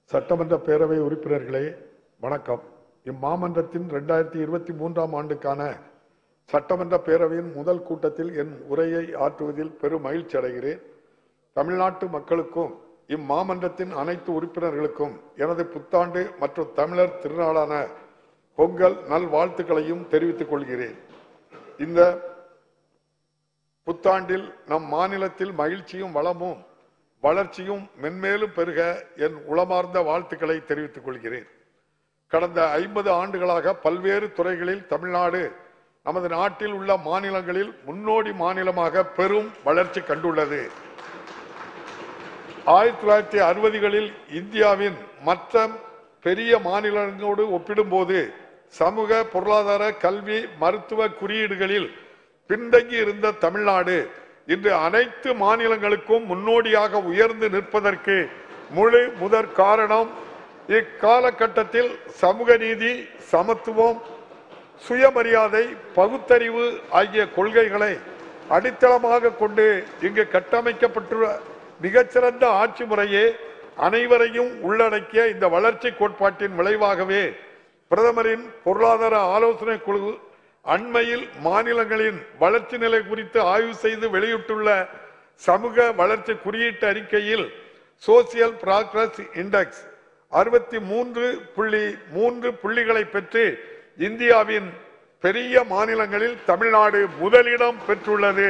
சட்டமன்ற பேரவை உறுப்பினர்களே வணக்கம் இம்மாமன்றத்தின் இரண்டாயிரத்தி இருபத்தி மூன்றாம் ஆண்டுக்கான சட்டமன்ற பேரவையின் முதல் கூட்டத்தில் என் உரையை ஆற்றுவதில் பெரும் மகிழ்ச்சி அடைகிறேன் தமிழ்நாட்டு மக்களுக்கும் இம்மாமன்றத்தின் அனைத்து உறுப்பினர்களுக்கும் எனது புத்தாண்டு மற்றும் தமிழர் திருநாளான பொங்கல் நல்வாழ்த்துக்களையும் தெரிவித்துக் கொள்கிறேன் இந்த புத்தாண்டில் நம் மாநிலத்தில் மகிழ்ச்சியும் வளமும் வளர்ச்சியும் மென்மேலும் பெருக என் உளமார்ந்த வாழ்த்துக்களை தெரிவித்துக் கொள்கிறேன் கடந்த ஐம்பது ஆண்டுகளாக பல்வேறு துறைகளில் தமிழ்நாடு நமது நாட்டில் உள்ள மாநிலங்களில் முன்னோடி மாநிலமாக பெரும் வளர்ச்சி கண்டுள்ளது ஆயிரத்தி தொள்ளாயிரத்தி அறுபதுகளில் இந்தியாவின் மற்ற பெரிய மாநிலங்களோடு ஒப்பிடும்போது சமூக பொருளாதார கல்வி மருத்துவ குறியீடுகளில் பின்தங்கி இருந்த தமிழ்நாடு இன்று அனைத்து மாநிலங்களுக்கும் முன்னோடியாக உயர்ந்து நிற்பதற்கு முழு முதற் காரணம் இக்காலகட்டத்தில் சமூக நீதி சமத்துவம் சுயமரியாதை பகுத்தறிவு ஆகிய கொள்கைகளை அடித்தளமாக கொண்டு இங்கு கட்டமைக்கப்பட்டுள்ள மிகச்சிறந்த ஆட்சி முறையே அனைவரையும் உள்ளடக்கிய இந்த வளர்ச்சி கோட்பாட்டின் விளைவாகவே பிரதமரின் பொருளாதார ஆலோசனை குழு அண்மையில் மாநிலங்களின் வளர்ச்சி நிலை குறித்து ஆய்வு செய்து வெளியிட்டுள்ள சமூக வளர்ச்சி குறியீட்டு அறிக்கையில் சோசியல் ப்ராக்ரஸ் இண்டெக்ஸ் அறுபத்தி மூன்று புள்ளி மூன்று புள்ளிகளை பெற்று இந்தியாவின் பெரிய மாநிலங்களில் தமிழ்நாடு முதலிடம் பெற்றுள்ளது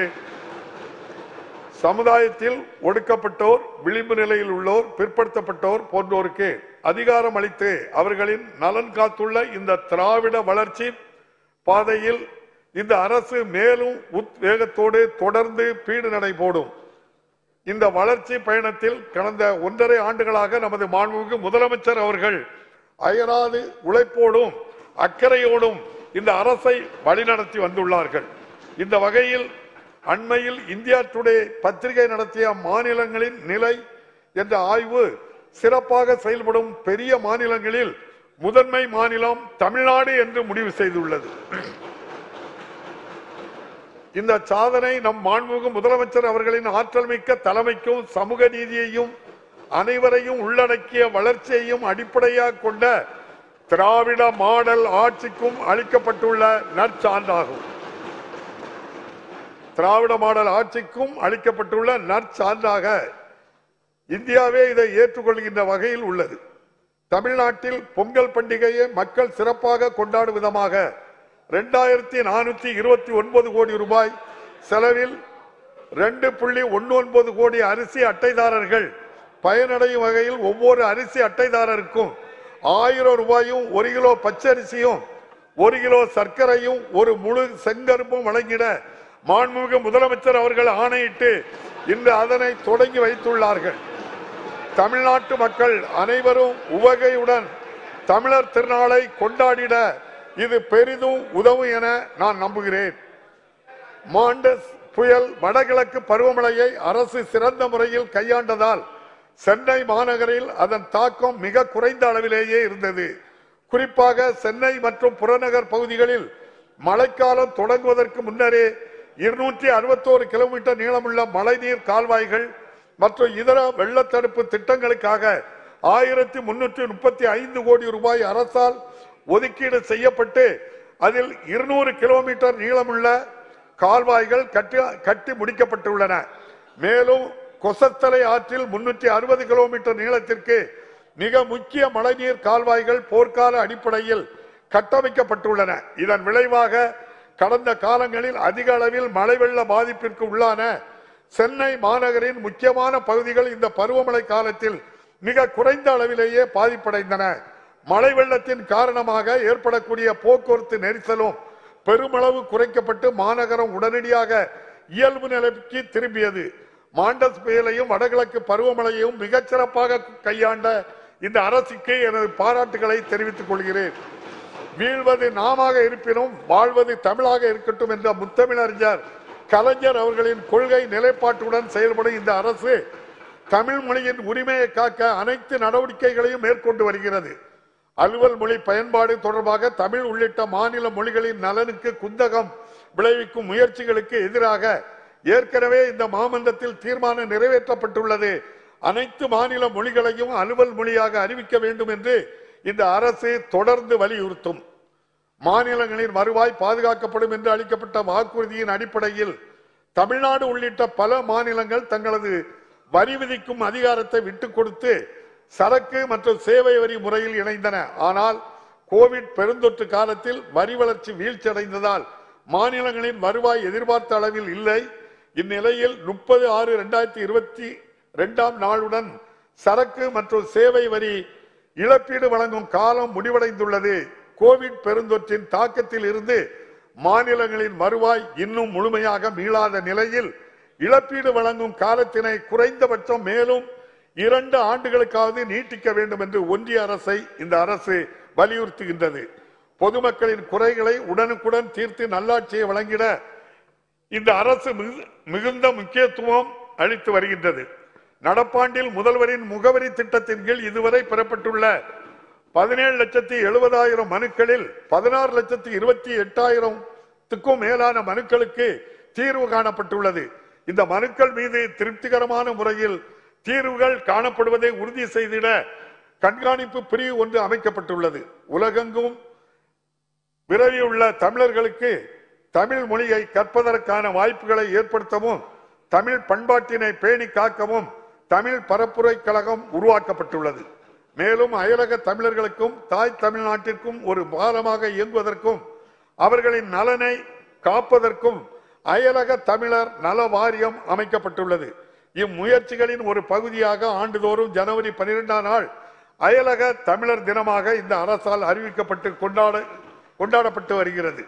சமுதாயத்தில் ஒடுக்கப்பட்டோர் விளிம்பு நிலையில் உள்ளோர் பிற்படுத்தப்பட்டோர் போன்றோருக்கு அதிகாரம் அளித்து அவர்களின் நலன் காத்துள்ள இந்த திராவிட வளர்ச்சி பாதையில் இந்த அரசு மேலும் உத்வேகத்தோடு தொடர்ந்து பீடு நடை போடும் இந்த வளர்ச்சி பயணத்தில் கடந்த ஒன்றரை ஆண்டுகளாக நமது மாண்புமிகு முதலமைச்சர் அவர்கள் அயராது உழைப்போடும் அக்கறையோடும் இந்த அரசை வழிநடத்தி வந்துள்ளார்கள் இந்த வகையில் அண்மையில் இந்தியா டுடே பத்திரிகை நடத்திய மாநிலங்களின் நிலை என்ற ஆய்வு சிறப்பாக செயல்படும் பெரிய மாநிலங்களில் முதன்மை மாநிலம் தமிழ்நாடு என்று முடிவு செய்துள்ளது இந்த சாதனை நம் மாண்புமிகு முதலமைச்சர் அவர்களின் ஆற்றல் மிக்க தலைமைக்கும் சமூக நீதியையும் அனைவரையும் உள்ளடக்கிய வளர்ச்சியையும் அடிப்படையாக கொண்ட திராவிட மாடல் ஆட்சிக்கும் அளிக்கப்பட்டுள்ள நற்சான்றாகும் திராவிட மாடல் ஆட்சிக்கும் அளிக்கப்பட்டுள்ள நற்சான்றாக இந்தியாவே இதை ஏற்றுக்கொள்கின்ற வகையில் உள்ளது தமிழ்நாட்டில் பொங்கல் பண்டிகையை மக்கள் சிறப்பாக கொண்டாடும் விதமாக இரண்டாயிரத்தி நானூத்தி இருபத்தி ஒன்பது கோடி ரூபாய் செலவில் ரெண்டு புள்ளி ஒன்னு ஒன்பது கோடி அரிசி அட்டைதாரர்கள் பயனடையும் வகையில் ஒவ்வொரு அரிசி அட்டைதாரருக்கும் ஆயிரம் ரூபாயும் ஒரு கிலோ பச்சரிசியும் ஒரு கிலோ சர்க்கரையும் ஒரு முழு செங்கரும்பும் வழங்கிட மாண்புமிகு முதலமைச்சர் அவர்கள் ஆணையிட்டு இன்று அதனை தொடங்கி வைத்துள்ளார்கள் தமிழ்நாட்டு மக்கள் அனைவரும் உவகையுடன் தமிழர் திருநாளை கொண்டாடிட இது பெரிதும் உதவும் என நான் நம்புகிறேன் மாண்டஸ் புயல் வடகிழக்கு பருவமழையை அரசு சிறந்த முறையில் கையாண்டதால் சென்னை மாநகரில் அதன் தாக்கம் மிக குறைந்த அளவிலேயே இருந்தது குறிப்பாக சென்னை மற்றும் புறநகர் பகுதிகளில் மழைக்காலம் தொடங்குவதற்கு முன்னரே இருநூற்றி அறுபத்தோரு கிலோமீட்டர் நீளமுள்ள மழைநீர் கால்வாய்கள் மற்றும் இதர வெள்ளத்தடுப்பு திட்டங்களுக்காக ஆயிரத்தி முன்னூற்றி முப்பத்தி ஐந்து கோடி ரூபாய் அரசால் ஒதுக்கீடு செய்யப்பட்டு அதில் இருநூறு கிலோமீட்டர் நீளமுள்ள கால்வாய்கள் கட்டி கட்டி முடிக்கப்பட்டுள்ளன மேலும் கொசத்தலை ஆற்றில் முன்னூற்றி அறுபது கிலோமீட்டர் நீளத்திற்கு மிக முக்கிய மழைநீர் கால்வாய்கள் போர்க்கால அடிப்படையில் கட்டமைக்கப்பட்டுள்ளன இதன் விளைவாக கடந்த காலங்களில் அதிக அளவில் மழை வெள்ள பாதிப்பிற்கு உள்ளான சென்னை மாநகரின் முக்கியமான பகுதிகள் இந்த பருவமழை காலத்தில் மிக குறைந்த அளவிலேயே பாதிப்படைந்தன மழை வெள்ளத்தின் காரணமாக ஏற்படக்கூடிய போக்குவரத்து நெரிசலும் பெருமளவு குறைக்கப்பட்டு மாநகரம் உடனடியாக இயல்பு நிலைக்கு திரும்பியது மாண்டஸ் புயலையும் வடகிழக்கு பருவமழையையும் மிகச் சிறப்பாக கையாண்ட இந்த அரசுக்கு எனது பாராட்டுகளை தெரிவித்துக் கொள்கிறேன் வீழ்வது நாமாக இருப்பினும் வாழ்வது தமிழாக இருக்கட்டும் என்ற முத்தமிழறிஞர் கலைஞர் அவர்களின் கொள்கை நிலைப்பாட்டுடன் செயல்படும் இந்த அரசு தமிழ் மொழியின் உரிமையை காக்க அனைத்து நடவடிக்கைகளையும் மேற்கொண்டு வருகிறது அலுவல் மொழி பயன்பாடு தொடர்பாக தமிழ் உள்ளிட்ட மாநில மொழிகளின் நலனுக்கு குந்தகம் விளைவிக்கும் முயற்சிகளுக்கு எதிராக ஏற்கனவே இந்த மாமன்றத்தில் தீர்மானம் நிறைவேற்றப்பட்டுள்ளது அனைத்து மாநில மொழிகளையும் அலுவல் மொழியாக அறிவிக்க வேண்டும் என்று இந்த அரசு தொடர்ந்து வலியுறுத்தும் மாநிலங்களின் வருவாய் பாதுகாக்கப்படும் என்று அளிக்கப்பட்ட வாக்குறுதியின் அடிப்படையில் தமிழ்நாடு உள்ளிட்ட பல மாநிலங்கள் தங்களது வரி விதிக்கும் அதிகாரத்தை விட்டுக் கொடுத்து சரக்கு மற்றும் சேவை வரி முறையில் இணைந்தன ஆனால் கோவிட் பெருந்தொற்று காலத்தில் வரி வளர்ச்சி வீழ்ச்சியடைந்ததால் மாநிலங்களின் வருவாய் எதிர்பார்த்த அளவில் இல்லை இந்நிலையில் முப்பது ஆறு இரண்டாயிரத்தி இருபத்தி இரண்டாம் நாளுடன் சரக்கு மற்றும் சேவை வரி இழப்பீடு வழங்கும் காலம் முடிவடைந்துள்ளது கோவிட் பெருந்தொற்றின் தாக்கத்தில் இருந்து மாநிலங்களின் வருவாய் இன்னும் முழுமையாக மீளாத நிலையில் இழப்பீடு வழங்கும் காலத்தினை குறைந்தபட்சம் மேலும் இரண்டு ஆண்டுகளுக்காவது நீட்டிக்க வேண்டும் என்று ஒன்றிய அரசை இந்த அரசு வலியுறுத்துகின்றது பொதுமக்களின் குறைகளை உடனுக்குடன் தீர்த்து நல்லாட்சியை வழங்கிட இந்த அரசு மிகு- மிகுந்த முக்கியத்துவம் அளித்து வருகின்றது நடப்பாண்டில் முதல்வரின் முகவரி திட்டத்தின் கீழ் இதுவரை பெறப்பட்டுள்ள பதினேழு லட்சத்தி எழுபதாயிரம் மனுக்களில் பதினாறு லட்சத்தி இருபத்தி எட்டாயிரத்துக்கும் மேலான மனுக்களுக்கு தீர்வு காணப்பட்டுள்ளது இந்த மனுக்கள் மீது திருப்திகரமான முறையில் தீர்வுகள் காணப்படுவதை உறுதி செய்திட கண்காணிப்பு பிரிவு ஒன்று அமைக்கப்பட்டுள்ளது உலகெங்கும் விரவியுள்ள தமிழர்களுக்கு தமிழ் மொழியை கற்பதற்கான வாய்ப்புகளை ஏற்படுத்தவும் தமிழ் பண்பாட்டினை பேணி காக்கவும் தமிழ் பரப்புரை கழகம் உருவாக்கப்பட்டுள்ளது மேலும் அயலக தமிழர்களுக்கும் தாய் தமிழ்நாட்டிற்கும் ஒரு பாலமாக இயங்குவதற்கும் அவர்களின் நலனை காப்பதற்கும் அயலக தமிழர் நல வாரியம் அமைக்கப்பட்டுள்ளது இம்முயற்சிகளின் ஒரு பகுதியாக ஆண்டுதோறும் ஜனவரி பனிரெண்டாம் நாள் அயலக தமிழர் தினமாக இந்த அரசால் அறிவிக்கப்பட்டு கொண்டாட கொண்டாடப்பட்டு வருகிறது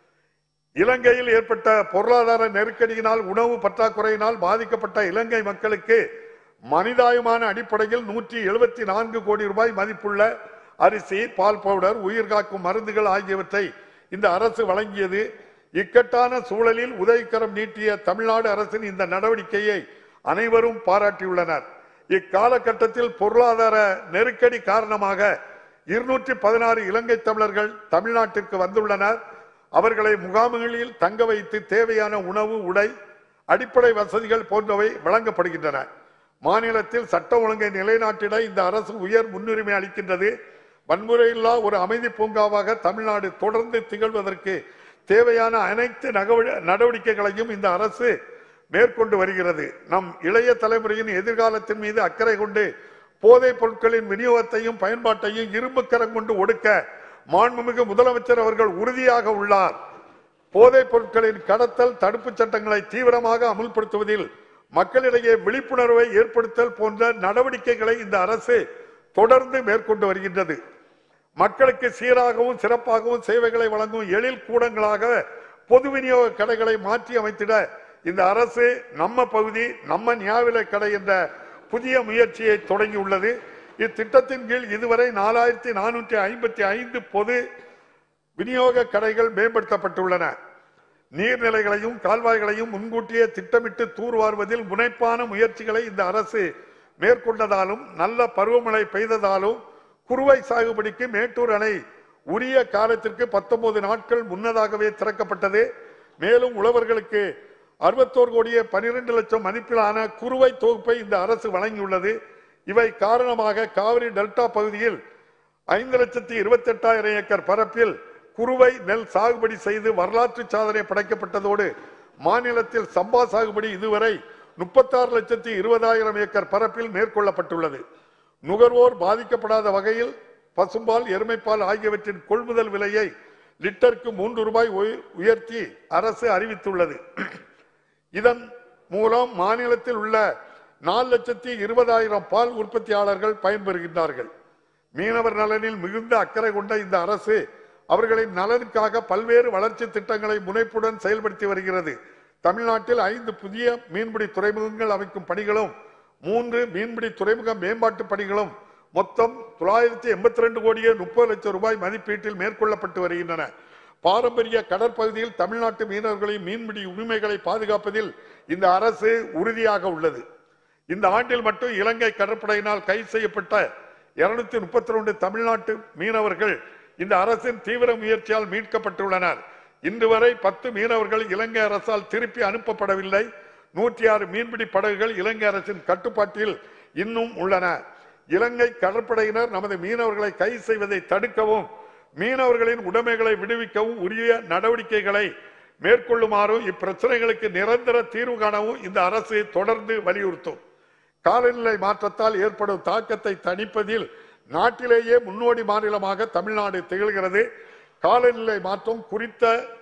இலங்கையில் ஏற்பட்ட பொருளாதார நெருக்கடியினால் உணவு பற்றாக்குறையினால் பாதிக்கப்பட்ட இலங்கை மக்களுக்கு மனிதாயமான அடிப்படையில் நூற்றி எழுபத்தி நான்கு கோடி ரூபாய் மதிப்புள்ள அரிசி பால் பவுடர் உயிர்காக்கும் மருந்துகள் ஆகியவற்றை இந்த அரசு வழங்கியது இக்கட்டான சூழலில் உதவிக்கரம் நீட்டிய தமிழ்நாடு அரசின் இந்த நடவடிக்கையை அனைவரும் பாராட்டியுள்ளனர் இக்காலகட்டத்தில் பொருளாதார நெருக்கடி காரணமாக இருநூற்றி பதினாறு இலங்கை தமிழர்கள் தமிழ்நாட்டிற்கு வந்துள்ளனர் அவர்களை முகாம்களில் தங்க வைத்து தேவையான உணவு உடை அடிப்படை வசதிகள் போன்றவை வழங்கப்படுகின்றன மாநிலத்தில் சட்ட ஒழுங்கை நிலைநாட்டிட இந்த அரசு உயர் முன்னுரிமை அளிக்கின்றது வன்முறையில்லா ஒரு அமைதி பூங்காவாக தமிழ்நாடு தொடர்ந்து திகழ்வதற்கு தேவையான அனைத்து நகவ- நடவடிக்கைகளையும் இந்த அரசு மேற்கொண்டு வருகிறது நம் இளைய தலைமுறையின் எதிர்காலத்தின் மீது அக்கறை கொண்டு போதைப் பொருட்களின் விநியோகத்தையும் பயன்பாட்டையும் இரும்பு கரம் கொண்டு ஒடுக்க மாண்புமிகு முதலமைச்சர் அவர்கள் உறுதியாக உள்ளார் போதைப் பொருட்களின் கடத்தல் தடுப்புச் சட்டங்களை தீவிரமாக அமுல்படுத்துவதில் மக்களிடையே விழிப்புணர்வை ஏற்படுத்தல் போன்ற நடவடிக்கைகளை இந்த அரசு தொடர்ந்து மேற்கொண்டு வருகின்றது மக்களுக்கு சீராகவும் சிறப்பாகவும் சேவைகளை வழங்கும் எழில் கூடங்களாக பொது விநியோக கடைகளை மாற்றி அமைத்திட இந்த அரசு நம்ம பகுதி நம்ம நியாய கடை என்ற புதிய முயற்சியை தொடங்கியுள்ளது இத்திட்டத்தின் கீழ் இதுவரை நாலாயிரத்தி நானூற்றி ஐம்பத்தி ஐந்து பொது விநியோக கடைகள் மேம்படுத்தப்பட்டுள்ளன நீர்நிலைகளையும் கால்வாய்களையும் முன்கூட்டியே திட்டமிட்டு தூர்வாருவதில் முனைப்பான முயற்சிகளை இந்த அரசு மேற்கொண்டதாலும் நல்ல பருவமழை பெய்ததாலும் குறுவை சாகுபடிக்கு மேட்டூர் அணை உரிய காலத்திற்கு 19 நாட்கள் முன்னதாகவே திறக்கப்பட்டது மேலும் உழவர்களுக்கு அறுபத்தோரு கோடியே பனிரெண்டு லட்சம் மதிப்பிலான குறுவை தொகுப்பை இந்த அரசு வழங்கியுள்ளது இவை காரணமாக காவிரி டெல்டா பகுதியில் ஐந்து லட்சத்தி இருபத்தி எட்டாயிரம் ஏக்கர் பரப்பில் குறுவை நெல் சாகுபடி செய்து வரலாற்று சாதனை படைக்கப்பட்டதோடு மாநிலத்தில் சம்பா சாகுபடி இதுவரை முப்பத்தாறு லட்சத்தி இருபதாயிரம் ஏக்கர் பரப்பில் மேற்கொள்ளப்பட்டுள்ளது நுகர்வோர் பாதிக்கப்படாத வகையில் பசும்பால் எருமைப்பால் ஆகியவற்றின் கொள்முதல் விலையை லிட்டருக்கு மூன்று ரூபாய் உய- உயர்த்தி அரசு அறிவித்துள்ளது இதன் மூலம் மாநிலத்தில் உள்ள நாலு லட்சத்தி இருபதாயிரம் பால் உற்பத்தியாளர்கள் பயன்பெறுகின்றார்கள் மீனவர் நலனில் மிகுந்த அக்கறை கொண்ட இந்த அரசு அவர்களின் நலனுக்காக பல்வேறு வளர்ச்சி திட்டங்களை முனைப்புடன் செயல்படுத்தி வருகிறது தமிழ்நாட்டில் ஐந்து புதிய மீன்பிடி துறைமுகங்கள் அமைக்கும் பணிகளும் மூன்று மீன்பிடி துறைமுக மேம்பாட்டு பணிகளும் மொத்தம் தொள்ளாயிரத்தி எண்பத்தி ரெண்டு கோடியே முப்பது லட்சம் ரூபாய் மதிப்பீட்டில் மேற்கொள்ளப்பட்டு வருகின்றன பாரம்பரிய கடற்பகுதியில் தமிழ்நாட்டு மீனவர்களின் மீன்பிடி உரிமைகளை பாதுகாப்பதில் இந்த அரசு உறுதியாக உள்ளது இந்த ஆண்டில் மட்டும் இலங்கை கடற்படையினால் கைது செய்யப்பட்ட இருநூத்தி முப்பத்தி ரெண்டு தமிழ்நாட்டு மீனவர்கள் இந்த அரசின் தீவிர முயற்சியால் மீட்கப்பட்டுள்ளனர் இன்று வரை பத்து மீனவர்கள் இலங்கை அரசால் திருப்பி அனுப்பப்படவில்லை நூற்றி ஆறு மீன்பிடி படகுகள் இலங்கை அரசின் கட்டுப்பாட்டில் இன்னும் உள்ளன இலங்கை கடற்படையினர் நமது மீனவர்களை கைது செய்வதை தடுக்கவும் மீனவர்களின் உடைமைகளை விடுவிக்கவும் உரிய நடவடிக்கைகளை மேற்கொள்ளுமாறும் இப்பிரச்சனைகளுக்கு நிரந்தர தீர்வு காணவும் இந்த அரசு தொடர்ந்து வலியுறுத்தும் காலநிலை மாற்றத்தால் ஏற்படும் தாக்கத்தை தணிப்பதில் நாட்டிலேயே முன்னோடி மாநிலமாக தமிழ்நாடு திகழ்கிறது காலநிலை மாற்றம் குறித்த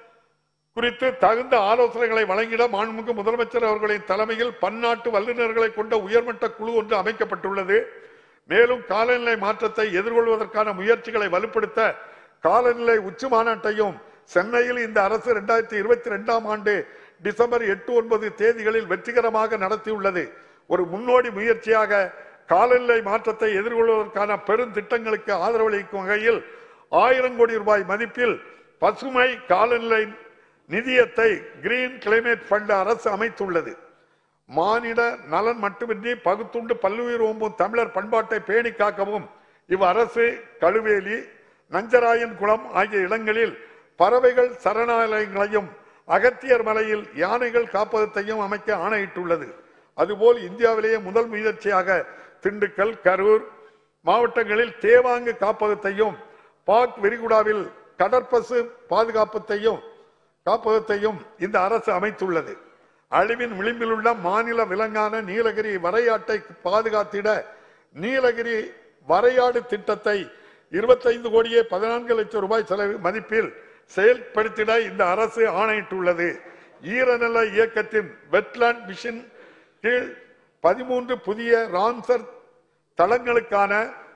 குறித்து தகுந்த ஆலோசனைகளை வழங்கிட மாண்புமிகு முதலமைச்சர் அவர்களின் தலைமையில் பன்னாட்டு வல்லுநர்களை கொண்ட உயர்மட்ட குழு ஒன்று அமைக்கப்பட்டுள்ளது மேலும் காலநிலை மாற்றத்தை எதிர்கொள்வதற்கான முயற்சிகளை வலுப்படுத்த காலநிலை உச்சி மாநாட்டையும் சென்னையில் இந்த அரசு இரண்டாயிரத்தி இருபத்தி ரெண்டாம் ஆண்டு டிசம்பர் எட்டு ஒன்பது தேதிகளில் வெற்றிகரமாக நடத்தியுள்ளது ஒரு முன்னோடி முயற்சியாக காலநிலை மாற்றத்தை எதிர்கொள்வதற்கான பெருந்திட்டங்களுக்கு ஆதரவளிக்கும் வகையில் ஆயிரம் கோடி ரூபாய் மதிப்பில் பசுமை காலநிலை நிதியத்தை கிரீன் கிளைமேட் ஃபண்ட் அரசு அமைத்துள்ளது மானிட நலன் மட்டுமின்றி பகுத்துண்டு பல்லுயிர் ஓம்பும் தமிழர் பண்பாட்டை பேணி காக்கவும் இவ் அரசு கழுவேலி நஞ்சராயன் குளம் ஆகிய இடங்களில் பறவைகள் சரணாலயங்களையும் அகத்தியர் மலையில் யானைகள் காப்பகத்தையும் அமைக்க ஆணையிட்டுள்ளது அதுபோல் இந்தியாவிலேயே முதல் முயற்சியாக திண்டுக்கல் கரூர் மாவட்டங்களில் தேவாங்கு காப்பகத்தையும் பாக் விரிகுடாவில் கடற்பசு பாதுகாப்பத்தையும் காப்பகத்தையும் இந்த அரசு அமைத்துள்ளது அழிவின் விளிம்பில் உள்ள மாநில விலங்கான நீலகிரி வரையாட்டை பாதுகாத்திட நீலகிரி வரையாடு திட்டத்தை இருபத்தைந்து கோடியே பதினான்கு லட்சம் ரூபாய் செலவு மதிப்பில் செயல்படுத்திட இந்த அரசு ஆணையிட்டுள்ளது ஈரநில இயக்கத்தின் வெட்லாண்ட் மிஷன் கீழ் பதிமூன்று புதிய ராம்சர் தளங்களுக்கான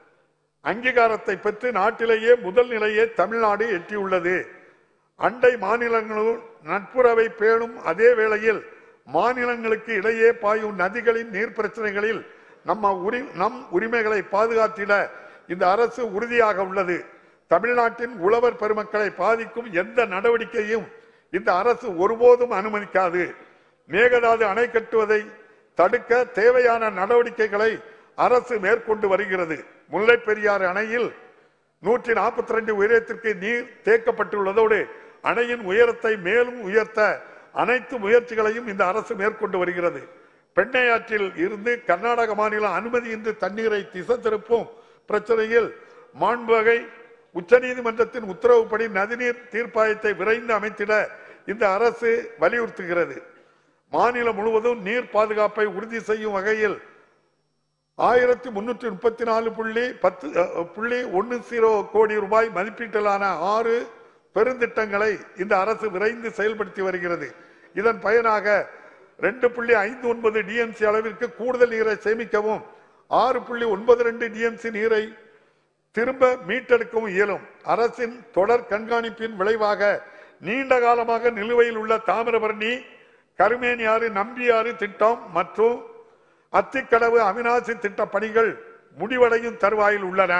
அங்கீகாரத்தை பெற்று நாட்டிலேயே முதல் நிலையை தமிழ்நாடு எட்டியுள்ளது அண்டை மாநிலங்களும் நட்புறவை பேணும் அதே வேளையில் மாநிலங்களுக்கு இடையே பாயும் நதிகளின் நீர் பிரச்சனைகளில் நம்ம உரி நம் உரிமைகளை பாதுகாத்திட இந்த அரசு உறுதியாக உள்ளது தமிழ்நாட்டின் உழவர் பெருமக்களை பாதிக்கும் எந்த நடவடிக்கையும் இந்த அரசு ஒருபோதும் அனுமதிக்காது மேகதாது அணை கட்டுவதை தடுக்க தேவையான நடவடிக்கைகளை அரசு மேற்கொண்டு வருகிறது முல்லை பெரியாறு அணையில் நூற்றி நாற்பத்தி ரெண்டு உயரத்திற்கு நீர் தேக்கப்பட்டுள்ளதோடு அணையின் உயரத்தை மேலும் உயர்த்த அனைத்து முயற்சிகளையும் இந்த அரசு மேற்கொண்டு வருகிறது பெண்ணையாற்றில் இருந்து கர்நாடக மாநிலம் அனுமதியின்றி தண்ணீரை திசை திருப்பும் பிரச்சனையில் மாண்புவகை உச்சநீதிமன்றத்தின் உத்தரவுப்படி நதிநீர் தீர்ப்பாயத்தை விரைந்து அமைத்திட இந்த அரசு வலியுறுத்துகிறது மாநிலம் முழுவதும் நீர் பாதுகாப்பை உறுதி செய்யும் வகையில் ஆயிரத்தி முன்னூற்றி முப்பத்தி நாலு புள்ளி பத்து அஹ், புள்ளி ஒன்னு ஜீரோ கோடி ரூபாய் மதிப்பீட்டிலான ஆறு பெருந்திட்டங்களை இந்த அரசு விரைந்து செயல்படுத்தி வருகிறது இதன் பயனாக ரெண்டு புள்ளி ஐந்து ஒன்பது டிஎம்சி அளவிற்கு கூடுதல் நீரை சேமிக்கவும் ஆறு புள்ளி ஒன்பது ரெண்டு டிஎம்சி நீரை திரும்ப மீட்டெடுக்கவும் இயலும் அரசின் தொடர் கண்காணிப்பின் விளைவாக நீண்ட காலமாக நிலுவையில் உள்ள தாமிரபரணி கருமேனியாறு நம்பியாறு திட்டம் மற்றும் அத்திக்கடவு அவிநாசி திட்ட பணிகள் முடிவடையும் தருவாயில் உள்ளன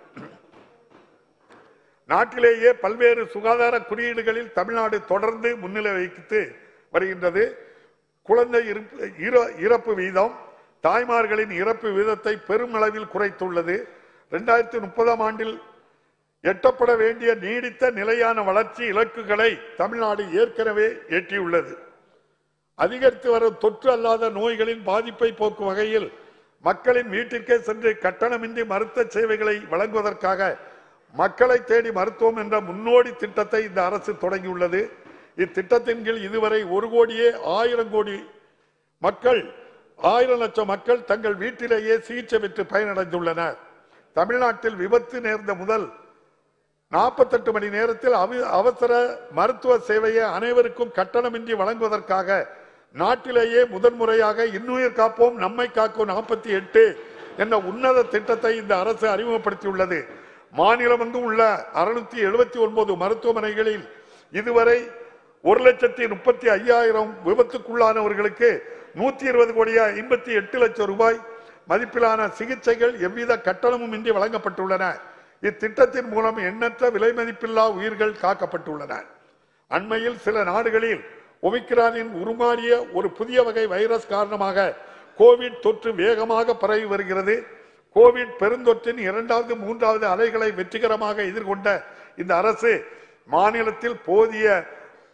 நாட்டிலேயே பல்வேறு சுகாதார குறியீடுகளில் தமிழ்நாடு தொடர்ந்து முன்னிலை வகித்து வருகின்றது குழந்தை இருப்பு- இற- இறப்பு வீதம் தாய்மார்களின் இறப்பு வீதத்தை பெருமளவில் குறைத்துள்ளது இரண்டாயிரத்தி முப்பதாம் ஆண்டில் எட்டப்பட வேண்டிய நீடித்த நிலையான வளர்ச்சி இலக்குகளை தமிழ்நாடு ஏற்கனவே எட்டியுள்ளது அதிகரித்து வரும் தொற்று அல்லாத நோய்களின் பாதிப்பை போக்கும் வகையில் மக்களின் வீட்டிற்கே சென்று கட்டணமின்றி மருத்துவ சேவைகளை வழங்குவதற்காக மக்களை தேடி மருத்துவம் என்ற முன்னோடி திட்டத்தை இந்த அரசு தொடங்கியுள்ளது இத்திட்டத்தின் கீழ் இதுவரை ஒரு கோடியே ஆயிரம் கோடி மக்கள் ஆயிரம் லட்சம் மக்கள் தங்கள் வீட்டிலேயே சிகிச்சை பெற்று பயனடைந்துள்ளனர் தமிழ்நாட்டில் விபத்து நேர்ந்த முதல் நாற்பத்தெட்டு மணி நேரத்தில் அவி- அவசர மருத்துவ சேவையை அனைவருக்கும் கட்டணமின்றி வழங்குவதற்காக நாட்டிலேயே முதன்முறையாக இன்னுயிர் காப்போம் நம்மை காக்கும் நாற்பத்தி எட்டு என்ற உன்னத திட்டத்தை இந்த அரசு அறிமுகப்படுத்தியுள்ளது மாநிலமெங்கும் உள்ள அறுநூத்தி எழுபத்தி ஒன்பது மருத்துவமனைகளில் இதுவரை ஒரு லட்சத்தி முப்பத்தி ஐயாயிரம் விபத்துக்குள்ளானவர்களுக்கு நூத்தி இருபது கோடியா ஐம்பத்தி எட்டு லட்சம் ரூபாய் மதிப்பிலான சிகிச்சைகள் எவ்வித கட்டணமும் இன்றி வழங்கப்பட்டுள்ளன இத்திட்டத்தின் மூலம் எண்ணற்ற விலை மதிப்பில்லா உயிர்கள் காக்கப்பட்டுள்ளன அண்மையில் சில நாடுகளில் ஒமிக்ரானின் உருமாறிய ஒரு புதிய வகை வைரஸ் காரணமாக கோவிட் தொற்று வேகமாக பரவி வருகிறது கோவிட் பெருந்தொற்றின் இரண்டாவது மூன்றாவது அலைகளை வெற்றிகரமாக எதிர்கொண்ட இந்த அரசு மாநிலத்தில் போதிய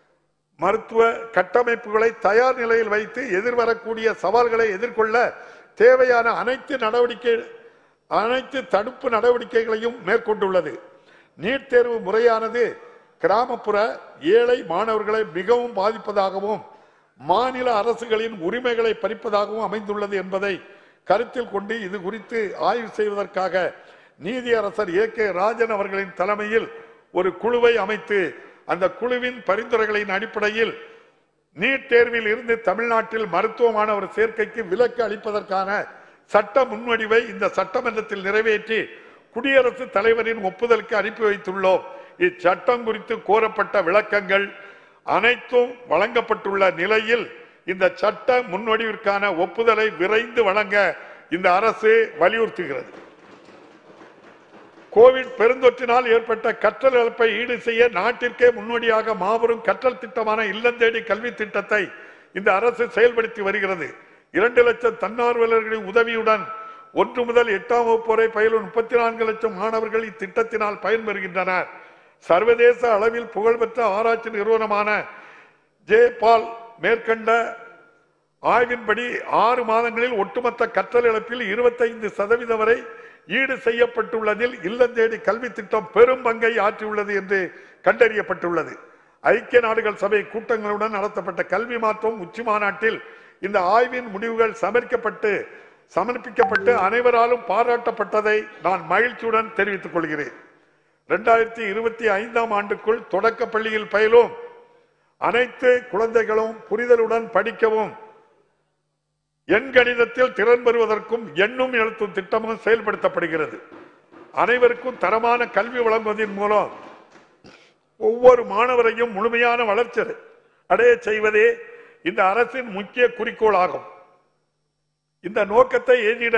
மருத்துவ கட்டமைப்புகளை தயார் நிலையில் வைத்து எதிர்வரக்கூடிய சவால்களை எதிர்கொள்ள தேவையான அனைத்து நடவடிக்கை அனைத்து தடுப்பு நடவடிக்கைகளையும் மேற்கொண்டுள்ளது நீட் தேர்வு முறையானது கிராமப்புற ஏழை மாணவர்களை மிகவும் பாதிப்பதாகவும் மாநில அரசுகளின் உரிமைகளை பறிப்பதாகவும் அமைந்துள்ளது என்பதை கருத்தில் கொண்டு இது குறித்து ஆய்வு செய்வதற்காக நீதியரசர் ஏ கே ராஜன் அவர்களின் தலைமையில் ஒரு குழுவை அமைத்து அந்த குழுவின் பரிந்துரைகளின் அடிப்படையில் நீட் தேர்வில் இருந்து தமிழ்நாட்டில் மருத்துவ மாணவர் சேர்க்கைக்கு விலக்கு அளிப்பதற்கான சட்ட முன்வடிவை இந்த சட்டமன்றத்தில் நிறைவேற்றி குடியரசுத் தலைவரின் ஒப்புதலுக்கு அனுப்பி வைத்துள்ளோம் இச்சட்டம் குறித்து கோரப்பட்ட விளக்கங்கள் அனைத்தும் வழங்கப்பட்டுள்ள நிலையில் இந்த சட்ட முன்வடிவிற்கான ஒப்புதலை விரைந்து வழங்க இந்த அரசு வலியுறுத்துகிறது கோவிட் பெருந்தொற்றினால் ஏற்பட்ட கற்றல் இழப்பை ஈடு செய்ய நாட்டிற்கே முன்னோடியாக மாபெரும் கற்றல் திட்டமான இல்லந்தேடி கல்வி திட்டத்தை இந்த அரசு செயல்படுத்தி வருகிறது இரண்டு லட்சம் தன்னார்வலர்களின் உதவியுடன் ஒன்று முதல் எட்டாம் வகுப்பு வரை பயிலும் முப்பத்தி நான்கு லட்சம் மாணவர்கள் இத்திட்டத்தினால் பயன்பெறுகின்றனர் சர்வதேச அளவில் புகழ்பெற்ற ஆராய்ச்சி நிறுவனமான ஜே பால் மேற்கண்ட ஆய்வின்படி ஆறு மாதங்களில் ஒட்டுமொத்த கற்றல் இழப்பில் இருபத்தைந்து சதவீதம் வரை ஈடு செய்யப்பட்டுள்ளதில் இல்லந்தேடி கல்வி திட்டம் பெரும் பங்கை ஆற்றியுள்ளது என்று கண்டறியப்பட்டுள்ளது ஐக்கிய நாடுகள் சபை கூட்டங்களுடன் நடத்தப்பட்ட கல்வி மாற்றம் உச்சி மாநாட்டில் இந்த ஆய்வின் முடிவுகள் சமர்ப்பிக்கப்பட்டு சமர்ப்பிக்கப்பட்டு அனைவராலும் பாராட்டப்பட்டதை நான் மகிழ்ச்சியுடன் தெரிவித்துக் கொள்கிறேன் இரண்டாயிரத்தி இருபத்தி ஐந்தாம் ஆண்டுக்குள் தொடக்க பள்ளியில் பயிலும் அனைத்து குழந்தைகளும் புரிதலுடன் படிக்கவும் எண் கணிதத்தில் திறன் பெறுவதற்கும் எண்ணும் எழுத்தும் திட்டமும் செயல்படுத்தப்படுகிறது அனைவருக்கும் தரமான கல்வி வழங்குவதன் மூலம் ஒவ்வொரு மாணவரையும் முழுமையான வளர்ச்சி அடைய செய்வதே இந்த அரசின் முக்கிய குறிக்கோள் ஆகும் இந்த நோக்கத்தை எய்திட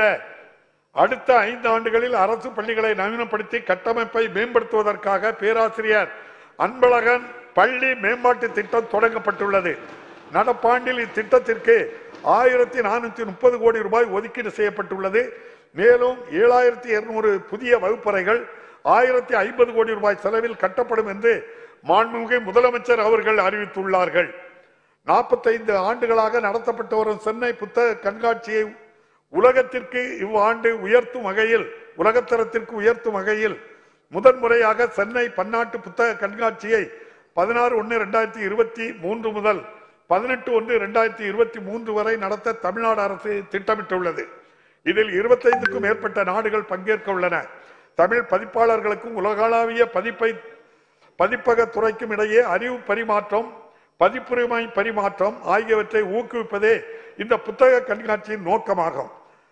அடுத்த ஐந்து ஆண்டுகளில் அரசு பள்ளிகளை நவீனப்படுத்தி கட்டமைப்பை மேம்படுத்துவதற்காக பேராசிரியர் அன்பழகன் பள்ளி மேம்பாட்டு திட்டம் தொடங்கப்பட்டுள்ளது நடப்பாண்டில் இத்திட்டத்திற்கு ஆயிரத்தி நானூத்தி முப்பது கோடி ரூபாய் ஒதுக்கீடு செய்யப்பட்டுள்ளது மேலும் ஏழாயிரத்தி இருநூறு புதிய வகுப்பறைகள் ஆயிரத்தி ஐம்பது கோடி ரூபாய் செலவில் கட்டப்படும் என்று மாண்புமிகு முதலமைச்சர் அவர்கள் அறிவித்துள்ளார்கள் நாற்பத்தைந்து ஆண்டுகளாக நடத்தப்பட்டு வரும் சென்னை புத்தக கண்காட்சியை உலகத்திற்கு இவ்வாண்டு உயர்த்தும் வகையில் உலகத்தரத்திற்கு உயர்த்தும் வகையில் முதன்முறையாக சென்னை பன்னாட்டு புத்தக கண்காட்சியை பதினாறு ஒன்று இரண்டாயிரத்தி இருபத்தி மூன்று முதல் பதினெட்டு ஒன்று இரண்டாயிரத்தி இருபத்தி மூன்று வரை நடத்த தமிழ்நாடு அரசு திட்டமிட்டுள்ளது இதில் இருபத்தைந்துக்கும் மேற்பட்ட நாடுகள் பங்கேற்க உள்ளன தமிழ் பதிப்பாளர்களுக்கும் உலகளாவிய பதிப்பை பதிப்பக துறைக்கும் இடையே அறிவு பரிமாற்றம் பதிப்புரிமை பரிமாற்றம் ஆகியவற்றை ஊக்குவிப்பதே இந்த புத்தக கண்காட்சியின் நோக்கமாகும்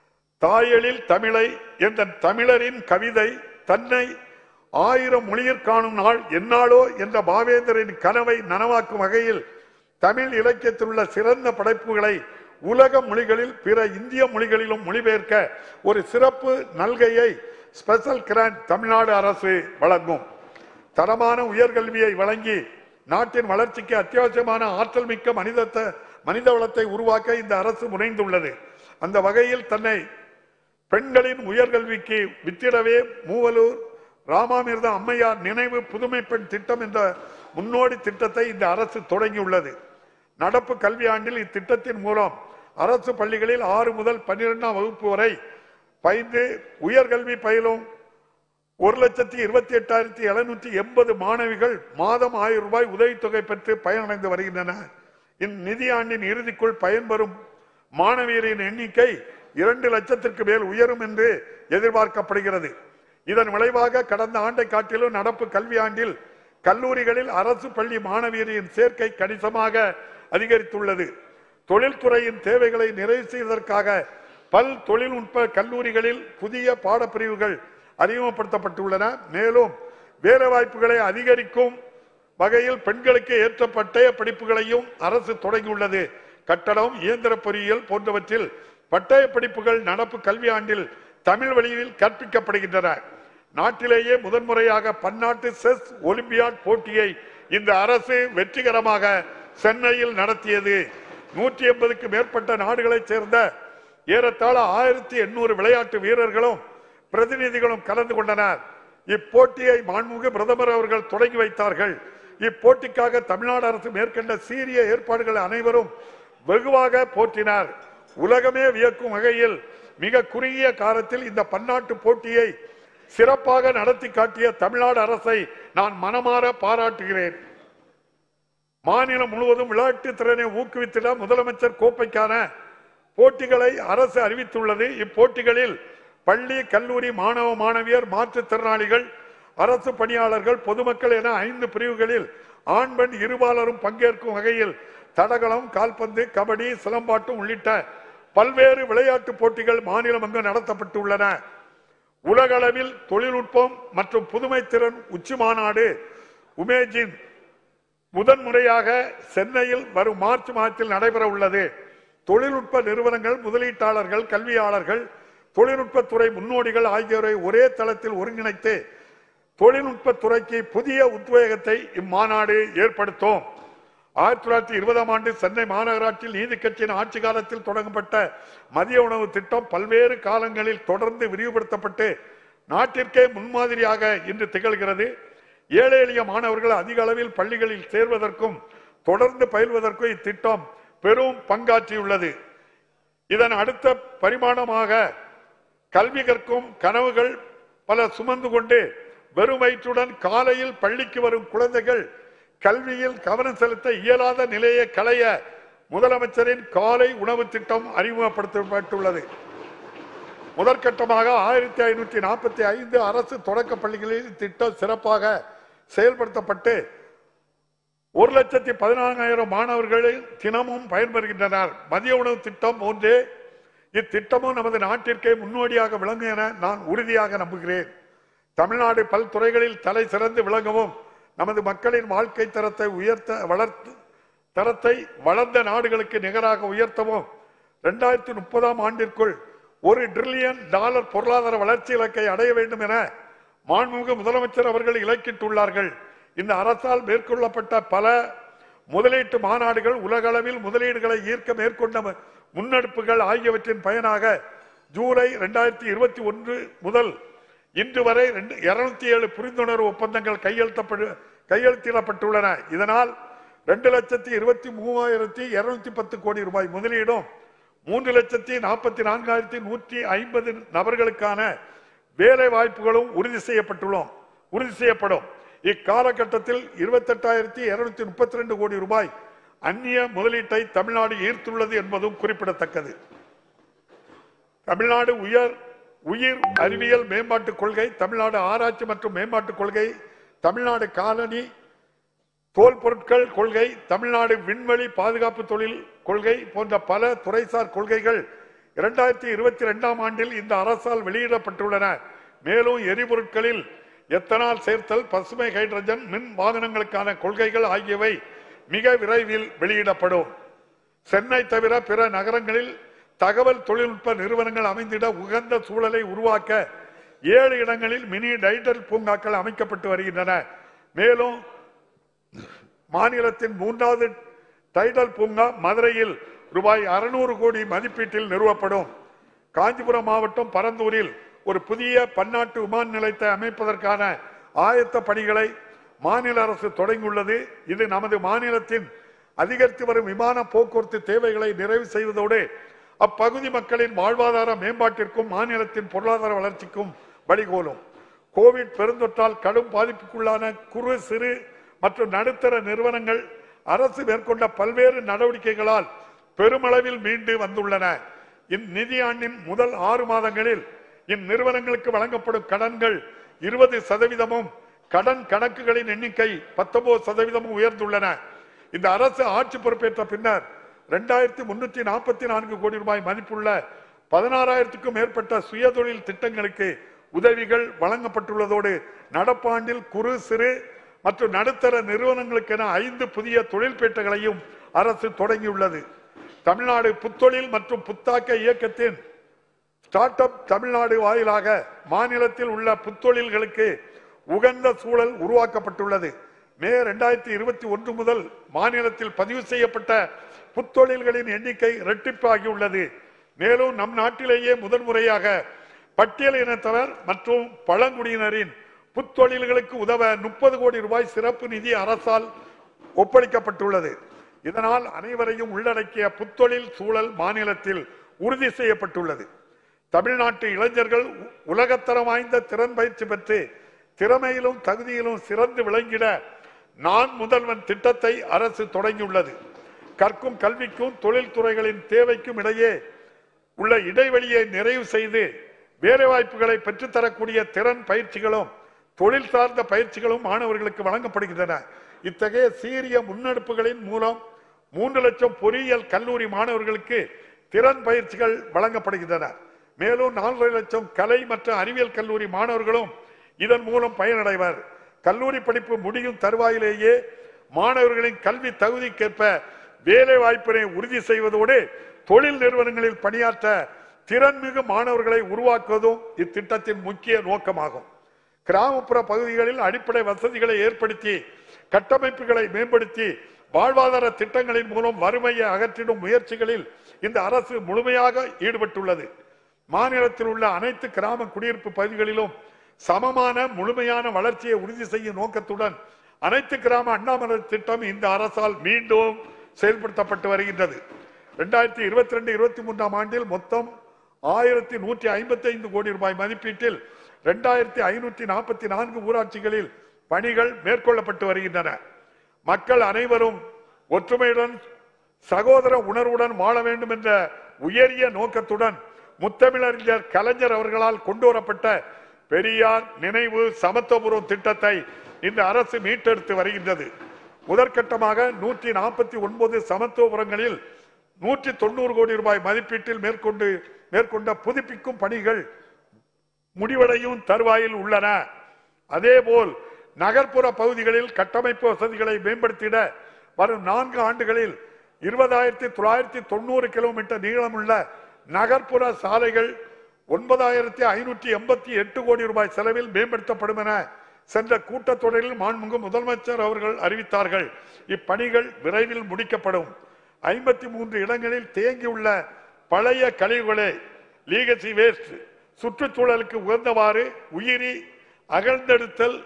தாயலில் தமிழை என்ற தமிழரின் கவிதை தன்னை ஆயிரம் மொழியிற் காணும் நாள் என்னாளோ என்ற பாவேந்தரின் கனவை நனவாக்கும் வகையில் தமிழ் இலக்கியத்தில் உள்ள சிறந்த படைப்புகளை உலக மொழிகளில் பிற இந்திய மொழிகளிலும் மொழிபெயர்க்க ஒரு சிறப்பு நல்கையை ஸ்பெஷல் கிராண்ட் தமிழ்நாடு அரசு வழங்கும் தரமான உயர்கல்வியை வழங்கி நாட்டின் வளர்ச்சிக்கு அத்தியாவசியமான ஆற்றல் மிக்க மனிதத்தை மனித வளத்தை உருவாக்க இந்த அரசு முனைந்துள்ளது அந்த வகையில் தன்னை பெண்களின் உயர்கல்விக்கு வித்திடவே மூவலூர் ராமாமிர்த அம்மையார் நினைவு புதுமை பெண் திட்டம் என்ற முன்னோடி திட்டத்தை இந்த அரசு தொடங்கியுள்ளது நடப்பு கல்வியாண்டில் இத்திட்டத்தின் மூலம் அரசு பள்ளிகளில் ஆறு முதல் பன்னிரெண்டாம் வகுப்பு வரை பயின்று உயர்கல்வி பயிலும் ஒரு லட்சத்தி இருபத்தி எட்டாயிரத்தி எழுநூற்றி எண்பது மாணவிகள் மாதம் ஆயிரம் ரூபாய் உதவித்தொகை பெற்று பயனடைந்து வருகின்றன இந்நிதியாண்டின் இறுதிக்குள் பயன்பெறும் மாணவியரின் எண்ணிக்கை இரண்டு லட்சத்திற்கு மேல் உயரும் என்று எதிர்பார்க்கப்படுகிறது இதன் விளைவாக கடந்த ஆண்டை காட்டிலும் நடப்பு கல்வியாண்டில் கல்லூரிகளில் அரசு பள்ளி மாணவியரின் சேர்க்கை கணிசமாக அதிகரித்துள்ளது தொழில்துறையின் தேவைகளை நிறைவு செய்வதற்காக பல் தொழில்நுட்ப கல்லூரிகளில் புதிய பாடப்பிரிவுகள் அறிமுகப்படுத்தப்பட்டுள்ளன மேலும் வேலை வாய்ப்புகளை அதிகரிக்கும் வகையில் பெண்களுக்கு ஏற்ற பட்டய படிப்புகளையும் அரசு தொடங்கியுள்ளது கட்டடம் இயந்திர பொறியியல் போன்றவற்றில் பட்டய படிப்புகள் நடப்பு கல்வியாண்டில் தமிழ் வழியில் கற்பிக்கப்படுகின்றன நாட்டிலேயே முதன்முறையாக பன்னாட்டு செஸ் ஒலிம்பியாட் போட்டியை இந்த அரசு வெற்றிகரமாக சென்னையில் நடத்தியது நூற்றி எண்பதுக்கு மேற்பட்ட நாடுகளைச் சேர்ந்த ஏறத்தாழ ஆயிரத்தி எண்ணூறு விளையாட்டு வீரர்களும் பிரதிநிதிகளும் கலந்து கொண்டனர் இப்போட்டியை மாண்புமிகு பிரதமர் அவர்கள் தொடங்கி வைத்தார்கள் இப்போட்டிக்காக தமிழ்நாடு அரசு மேற்கொண்ட சீரிய ஏற்பாடுகள் அனைவரும் வெகுவாக போற்றினார் உலகமே வியக்கும் வகையில் மிக குறுகிய காலத்தில் இந்த பன்னாட்டு போட்டியை சிறப்பாக நடத்தி காட்டிய தமிழ்நாடு அரசை நான் மனமாற பாராட்டுகிறேன் மாநிலம் முழுவதும் விளையாட்டு திறனை ஊக்குவித்திட முதலமைச்சர் கோப்பைக்கான போட்டிகளை அரசு அறிவித்துள்ளது இப்போட்டிகளில் பள்ளி கல்லூரி மாணவ மாணவியர் மாற்றுத்திறனாளிகள் அரசு பணியாளர்கள் பொதுமக்கள் என ஐந்து பிரிவுகளில் ஆண் பெண் இருபாலரும் பங்கேற்கும் வகையில் தடகளம் கால்பந்து கபடி சிலம்பாட்டம் உள்ளிட்ட பல்வேறு விளையாட்டு போட்டிகள் மாநிலம் அங்கு நடத்தப்பட்டுள்ளன உலகளவில் தொழில்நுட்பம் மற்றும் புதுமை திறன் உச்சி மாநாடு உமேஜின் முதன்முறையாக சென்னையில் வரும் மார்ச் மாதத்தில் நடைபெற உள்ளது தொழில்நுட்ப நிறுவனங்கள் முதலீட்டாளர்கள் கல்வியாளர்கள் தொழில்நுட்பத்துறை முன்னோடிகள் ஆகியோரை ஒரே தளத்தில் ஒருங்கிணைத்து தொழில்நுட்பத் துறைக்கு புதிய உத்வேகத்தை இம்மாநாடு ஏற்படுத்தும் ஆயிரத்தி தொள்ளாயிரத்தி இருபதாம் ஆண்டு சென்னை மாநகராட்சியில் நீதி கட்சியின் ஆட்சி காலத்தில் தொடங்கப்பட்ட மதிய உணவு திட்டம் பல்வேறு காலங்களில் தொடர்ந்து விரிவுபடுத்தப்பட்டு நாட்டிற்கே முன்மாதிரியாக இன்று திகழ்கிறது ஏழை எளிய மாணவர்கள் அதிக அளவில் பள்ளிகளில் சேர்வதற்கும் தொடர்ந்து பயில்வதற்கும் இத்திட்டம் பெரும் பங்காற்றியுள்ளது இதன் அடுத்த பரிமாணமாக கல்வி கற்கும் கனவுகள் பல சுமந்து கொண்டு வெறும் வயிற்றுடன் காலையில் பள்ளிக்கு வரும் குழந்தைகள் கல்வியில் கவனம் செலுத்த இயலாத நிலையை களைய முதலமைச்சரின் காலை உணவு திட்டம் அறிமுகப்படுத்தப்பட்டுள்ளது முதற்கட்டமாக ஆயிரத்தி ஐநூற்றி நாற்பத்தி ஐந்து அரசு தொடக்க பள்ளிகளில் திட்டம் சிறப்பாக செயல்படுத்தப்பட்டு ஒரு லட்சத்தி பதினான்காயிரம் மாணவர்கள் தினமும் பயன்பெறுகின்றனர் மதிய உணவு திட்டம் போன்றே இத்திட்டமும் நமது நாட்டிற்கே முன்னோடியாக விளங்கும் என நான் உறுதியாக நம்புகிறேன் தமிழ்நாடு பல்துறைகளில் தலை சிறந்து விளங்கவும் நமது மக்களின் வாழ்க்கை தரத்தை உயர்த்த வளர்த்து தரத்தை வளர்ந்த நாடுகளுக்கு நிகராக உயர்த்தவும் இரண்டாயிரத்தி முப்பதாம் ஆண்டிற்குள் ஒரு டிரில்லியன் டாலர் பொருளாதார வளர்ச்சி இலக்கை அடைய வேண்டும் என மாண்புமிகு முதலமைச்சர் அவர்கள் இலக்கிட்டுள்ளார்கள் இந்த அரசால் மேற்கொள்ளப்பட்ட பல முதலீட்டு மாநாடுகள் உலகளவில் முதலீடுகளை ஈர்க்க மேற்கொண்ட மு- முன்னெடுப்புகள் ஆகியவற்றின் பயனாக ஜூலை இரண்டாயிரத்தி இருபத்தி ஒன்று முதல் இன்று வரை இருநூத்தி ஏழு புரிந்துணர்வு ஒப்பந்தங்கள் கையெழுத்தப்படு கையெழுத்திடப்பட்டுள்ளன இதனால் ரெண்டு லட்சத்தி இருபத்தி மூவாயிரத்தி இருநூத்தி பத்து கோடி ரூபாய் முதலீடும் மூன்று லட்சத்தி நாற்பத்தி நான்காயிரத்தி நூற்றி ஐம்பது நபர்களுக்கான வேலை வாய்ப்புகளும் உறுதி செய்யப்பட்டுள்ளோம் உறுதி செய்யப்படும் இக்காலகட்டத்தில் இருபத்தெட்டாயிரத்தி இருநூத்தி முப்பத்தி ரெண்டு கோடி ரூபாய் அந்நிய முதலீட்டை தமிழ்நாடு ஈர்த்துள்ளது என்பதும் குறிப்பிடத்தக்கது தமிழ்நாடு உயர் உயிர் அறிவியல் மேம்பாட்டு கொள்கை தமிழ்நாடு ஆராய்ச்சி மற்றும் மேம்பாட்டு கொள்கை தமிழ்நாடு காலனி தோல் பொருட்கள் கொள்கை தமிழ்நாடு விண்வெளி பாதுகாப்பு தொழில் கொள்கை போன்ற பல துறைசார் கொள்கைகள் இரண்டாயிரத்தி இருபத்தி இரண்டாம் ஆண்டில் இந்த அரசால் வெளியிடப்பட்டுள்ளன மேலும் எரிபொருட்களில் எத்தனால் சேர்த்தல் பசுமை ஹைட்ரஜன் மின் வாகனங்களுக்கான கொள்கைகள் ஆகியவை மிக விரைவில் வெளியிடப்படும் சென்னை தவிர பிற நகரங்களில் தகவல் தொழில்நுட்ப நிறுவனங்கள் அமைந்திட உகந்த சூழலை உருவாக்க ஏழு இடங்களில் மினி டைடல் பூங்காக்கள் அமைக்கப்பட்டு வருகின்றன மேலும் மாநிலத்தின் மூன்றாவது டைடல் பூங்கா மதுரையில் ரூபாய் அறுநூறு கோடி மதிப்பீட்டில் நிறுவப்படும் காஞ்சிபுரம் மாவட்டம் பரந்தூரில் ஒரு புதிய பன்னாட்டு விமான நிலையத்தை அமைப்பதற்கான ஆயத்த பணிகளை மாநில அரசு தொடங்கியுள்ளது இது நமது மாநிலத்தின் அதிகரித்து வரும் விமான போக்குவரத்து தேவைகளை நிறைவு செய்வதோடு அப்பகுதி மக்களின் வாழ்வாதார மேம்பாட்டிற்கும் மாநிலத்தின் பொருளாதார வளர்ச்சிக்கும் வழிகோலும் கோவிட் பெருந்தொற்றால் கடும் பாதிப்புக்குள்ளான குறு சிறு மற்றும் நடுத்தர நிறுவனங்கள் அரசு மேற்கொண்ட பல்வேறு நடவடிக்கைகளால் பெருமளவில் மீண்டு வந்துள்ளன இந்நிதியாண்டின் முதல் ஆறு மாதங்களில் இந்நிறுவனங்களுக்கு வழங்கப்படும் கடன்கள் இருபது சதவீதமும் கடன் கணக்குகளின் எண்ணிக்கை பத்தொன்பது சதவீதமும் உயர்ந்துள்ளன இந்த அரசு ஆட்சி பொறுப்பேற்ற பின்னர் இரண்டாயிரத்தி முன்னூத்தி நாற்பத்தி நான்கு கோடி ரூபாய் மதிப்புள்ள பதினாறாயிரத்துக்கும் மேற்பட்ட சுயதொழில் திட்டங்களுக்கு உதவிகள் வழங்கப்பட்டுள்ளதோடு நடப்பாண்டில் குறு சிறு மற்றும் நடுத்தர நிறுவனங்களுக்கென ஐந்து புதிய தொழில்பேட்டைகளையும் அரசு தொடங்கியுள்ளது தமிழ்நாடு புத்தொழில் மற்றும் புத்தாக்க இயக்கத்தின் ஸ்டார்ட் அப் தமிழ்நாடு வாயிலாக மாநிலத்தில் உள்ள புத்தொழில்களுக்கு உகந்த சூழல் உருவாக்கப்பட்டுள்ளது மே இரண்டாயிரத்தி இருபத்தி ஒன்று முதல் மாநிலத்தில் பதிவு செய்யப்பட்ட புத்தொழில்களின் எண்ணிக்கை இரட்டிப்பாகியுள்ளது மேலும் நம் நாட்டிலேயே முதன்முறையாக பட்டியல் இனத்தவர் மற்றும் பழங்குடியினரின் புத்தொழில்களுக்கு உதவ முப்பது கோடி ரூபாய் சிறப்பு நிதி அரசால் ஒப்படைக்கப்பட்டுள்ளது இதனால் அனைவரையும் உள்ளடக்கிய புத்தொழில் சூழல் மாநிலத்தில் உறுதி செய்யப்பட்டுள்ளது தமிழ்நாட்டு இளைஞர்கள் உ- உலகத்தரம் வாய்ந்த திறன் பயிற்சி பெற்று திறமையிலும் தகுதியிலும் சிறந்து விளங்கிட நான் முதல்வன் திட்டத்தை அரசு தொடங்கியுள்ளது கற்கும் கல்விக்கும் தொழில்துறைகளின் தேவைக்கும் இடையே உள்ள இடைவெளியை நிறைவு செய்து வேலைவாய்ப்புகளை பெற்றுத்தரக்கூடிய திறன் பயிற்சிகளும் தொழில் சார்ந்த பயிற்சிகளும் மாணவர்களுக்கு வழங்கப்படுகின்றன இத்தகைய சீரிய முன்னெடுப்புகளின் மூலம் மூன்று லட்சம் பொறியியல் கல்லூரி மாணவர்களுக்கு திறன் பயிற்சிகள் வழங்கப்படுகின்றன மேலும் நாலரை லட்சம் கலை மற்றும் அறிவியல் கல்லூரி மாணவர்களும் இதன் மூலம் பயனடைவர் கல்லூரி படிப்பு முடியும் தருவாயிலேயே மாணவர்களின் கல்வி தகுதிக்கேற்ப வேலை வாய்ப்பினை உறுதி செய்வதோடு தொழில் நிறுவனங்களில் பணியாற்ற திறன்மிகு மாணவர்களை உருவாக்குவதும் இத்திட்டத்தின் முக்கிய நோக்கமாகும் கிராமப்புற பகுதிகளில் அடிப்படை வசதிகளை ஏற்படுத்தி கட்டமைப்புகளை மேம்படுத்தி வாழ்வாதார திட்டங்களின் மூலம் வறுமையை அகற்றிடும் முயற்சிகளில் இந்த அரசு முழுமையாக ஈடுபட்டுள்ளது மாநிலத்தில் உள்ள அனைத்து கிராம குடியிருப்பு பகுதிகளிலும் சமமான முழுமையான வளர்ச்சியை உறுதி செய்யும் நோக்கத்துடன் அனைத்து கிராம அண்ணாமலை திட்டம் இந்த அரசால் மீண்டும் செயல்படுத்தப்பட்டு வருகின்றது இரண்டாயிரத்தி இருபத்தி ரெண்டு இருபத்தி மூன்றாம் ஆண்டில் மொத்தம் ஆயிரத்தி நூற்றி ஐம்பத்தி ஐந்து கோடி ரூபாய் மதிப்பீட்டில் இரண்டாயிரத்தி ஐநூற்றி நாற்பத்தி நான்கு ஊராட்சிகளில் பணிகள் மேற்கொள்ளப்பட்டு வருகின்றன மக்கள் அனைவரும் ஒற்றுமையுடன் சகோதர உணர்வுடன் வாழ வேண்டும் என்ற உயரிய நோக்கத்துடன் முத்தமிழறிஞர் கலைஞர் அவர்களால் கொண்டு வரப்பட்ட பெரியார் நினைவு சமத்துவபுரம் திட்டத்தை இந்த அரசு மீட்டெடுத்து வருகின்றது முதற்கட்டமாக நூற்றி நாற்பத்தி ஒன்பது சமத்துவபுரங்களில் நூற்றி தொண்ணூறு கோடி ரூபாய் மதிப்பீட்டில் மேற்கொண்டு மேற்கொண்ட புதுப்பிக்கும் பணிகள் முடிவடையும் தருவாயில் உள்ளன அதேபோல் நகர்ப்புற பகுதிகளில் கட்டமைப்பு வசதிகளை மேம்படுத்திட வரும் நான்கு ஆண்டுகளில் இருபதாயிரத்தி தொள்ளாயிரத்தி தொண்ணூறு கிலோமீட்டர் நீளமுள்ள நகர்ப்புற சாலைகள் ஒன்பதாயிரத்தி ஐநூற்றி எண்பத்தி எட்டு கோடி ரூபாய் செலவில் மேம்படுத்தப்படும் என சென்ற கூட்டத்தொடரில் மாண்புமிகு முதலமைச்சர் அவர்கள் அறிவித்தார்கள் இப்பணிகள் விரைவில் முடிக்கப்படும் ஐம்பத்தி மூன்று இடங்களில் தேங்கியுள்ள பழைய கழிவுகளை லீகசி வேஸ்ட் சுற்றுச்சூழலுக்கு உகந்தவாறு உயிரி அகழ்ந்தெடுத்தல்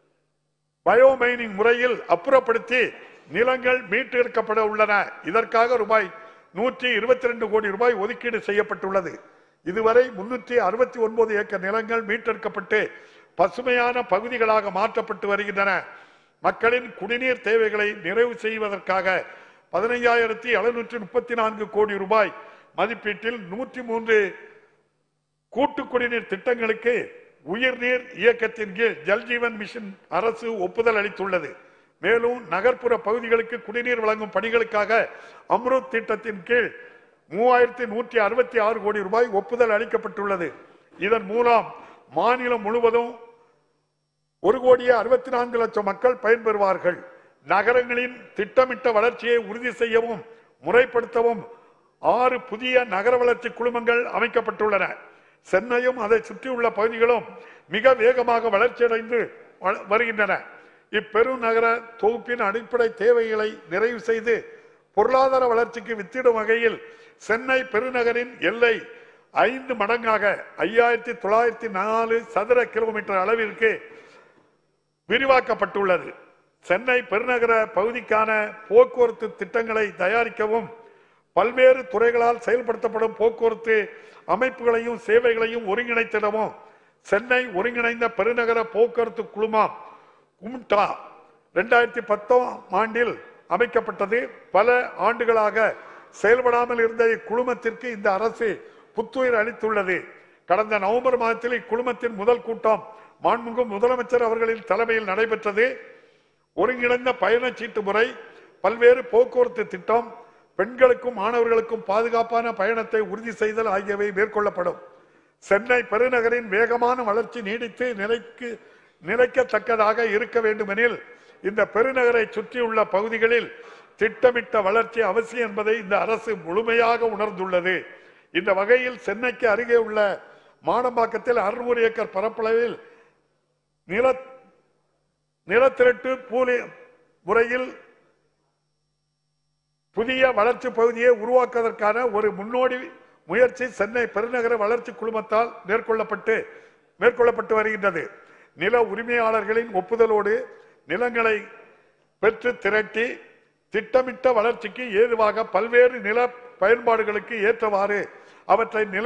பயோமைனிங் முறையில் அப்புறப்படுத்தி நிலங்கள் மீட்டெடுக்கப்பட உள்ளன இதற்காக ரூபாய் நூற்றி இருபத்தி ரெண்டு கோடி ரூபாய் ஒதுக்கீடு செய்யப்பட்டுள்ளது இதுவரை முன்னூற்றி அறுபத்தி ஒன்பது ஏக்கர் நிலங்கள் மீட்டெடுக்கப்பட்டு பசுமையான பகுதிகளாக மாற்றப்பட்டு வருகின்றன மக்களின் குடிநீர் தேவைகளை நிறைவு செய்வதற்காக பதினைஞ்சாயிரத்தி எழுநூற்றி முப்பத்தி நான்கு கோடி ரூபாய் மதிப்பீட்டில் நூற்றி மூன்று கூட்டு குடிநீர் திட்டங்களுக்கு உயிர்நீர் இயக்கத்தின் கீழ் ஜல்ஜீவன் மிஷன் அரசு ஒப்புதல் அளித்துள்ளது மேலும் நகர்ப்புற பகுதிகளுக்கு குடிநீர் வழங்கும் பணிகளுக்காக அம்ருத் திட்டத்தின் கீழ் மூவாயிரத்தி நூற்றி அறுபத்தி ஆறு கோடி ரூபாய் ஒப்புதல் அளிக்கப்பட்டுள்ளது இதன் மூலம் மாநிலம் முழுவதும் ஒரு கோடியே அறுபத்தி நான்கு லட்சம் மக்கள் பயன்பெறுவார்கள் நகரங்களின் திட்டமிட்ட வளர்ச்சியை உறுதி செய்யவும் முறைப்படுத்தவும் ஆறு புதிய நகர வளர்ச்சி குழுமங்கள் அமைக்கப்பட்டுள்ளன சென்னையும் அதை சுற்றியுள்ள பகுதிகளும் மிக வேகமாக வளர்ச்சியடைந்து வ- வருகின்றன இப்பெருநகர தொகுப்பின் அடிப்படை தேவைகளை நிறைவு செய்து பொருளாதார வளர்ச்சிக்கு வித்திடும் வகையில் சென்னை பெருநகரின் எல்லை ஐந்து மடங்காக ஐயாயிரத்தி தொள்ளாயிரத்தி நாலு சதுர கிலோமீட்டர் அளவிற்கு விரிவாக்கப்பட்டுள்ளது சென்னை பெருநகர பகுதிக்கான போக்குவரத்து திட்டங்களை தயாரிக்கவும் பல்வேறு துறைகளால் செயல்படுத்தப்படும் போக்குவரத்து அமைப்புகளையும் சேவைகளையும் ஒருங்கிணைத்திடவும் சென்னை ஒருங்கிணைந்த பெருநகர போக்குவரத்து குழுமம் கும்டா இரண்டாயிரத்தி பத்தாம் ஆண்டில் அமைக்கப்பட்டது பல ஆண்டுகளாக செயல்படாமல் இருந்த இக்குழுமத்திற்கு இந்த அரசு புத்துயிர் அளித்துள்ளது கடந்த நவம்பர் மாதத்தில் இக்குழுமத்தின் முதல் கூட்டம் மாண்புமிகு முதலமைச்சர் அவர்களின் தலைமையில் நடைபெற்றது ஒருங்கிணைந்த பயணச்சீட்டு முறை பல்வேறு போக்குவரத்து திட்டம் பெண்களுக்கும் மாணவர்களுக்கும் பாதுகாப்பான பயணத்தை உறுதி செய்தல் ஆகியவை மேற்கொள்ளப்படும் சென்னை பெருநகரின் வேகமான வளர்ச்சி நீடித்து நிலைக்கு நிலைக்கத்தக்கதாக இருக்க வேண்டுமெனில் இந்த பெருநகரை சுற்றியுள்ள பகுதிகளில் திட்டமிட்ட வளர்ச்சி அவசியம் என்பதை இந்த அரசு முழுமையாக உணர்ந்துள்ளது இந்த வகையில் சென்னைக்கு அருகே உள்ள மாடம்பாக்கத்தில் அறுநூறு ஏக்கர் பரப்பளவில் நில நிலத்திரட்டு பூலி முறையில் புதிய வளர்ச்சி பகுதியை உருவாக்குவதற்கான ஒரு முன்னோடி முயற்சி சென்னை பெருநகர வளர்ச்சி குழுமத்தால் மேற்கொள்ளப்பட்டு மேற்கொள்ளப்பட்டு வருகின்றது நில உரிமையாளர்களின் ஒப்புதலோடு நிலங்களை பெற்று திரட்டி திட்டமிட்ட வளர்ச்சிக்கு ஏதுவாக பல்வேறு நில பயன்பாடுகளுக்கு ஏற்றவாறு அவற்றை நிலை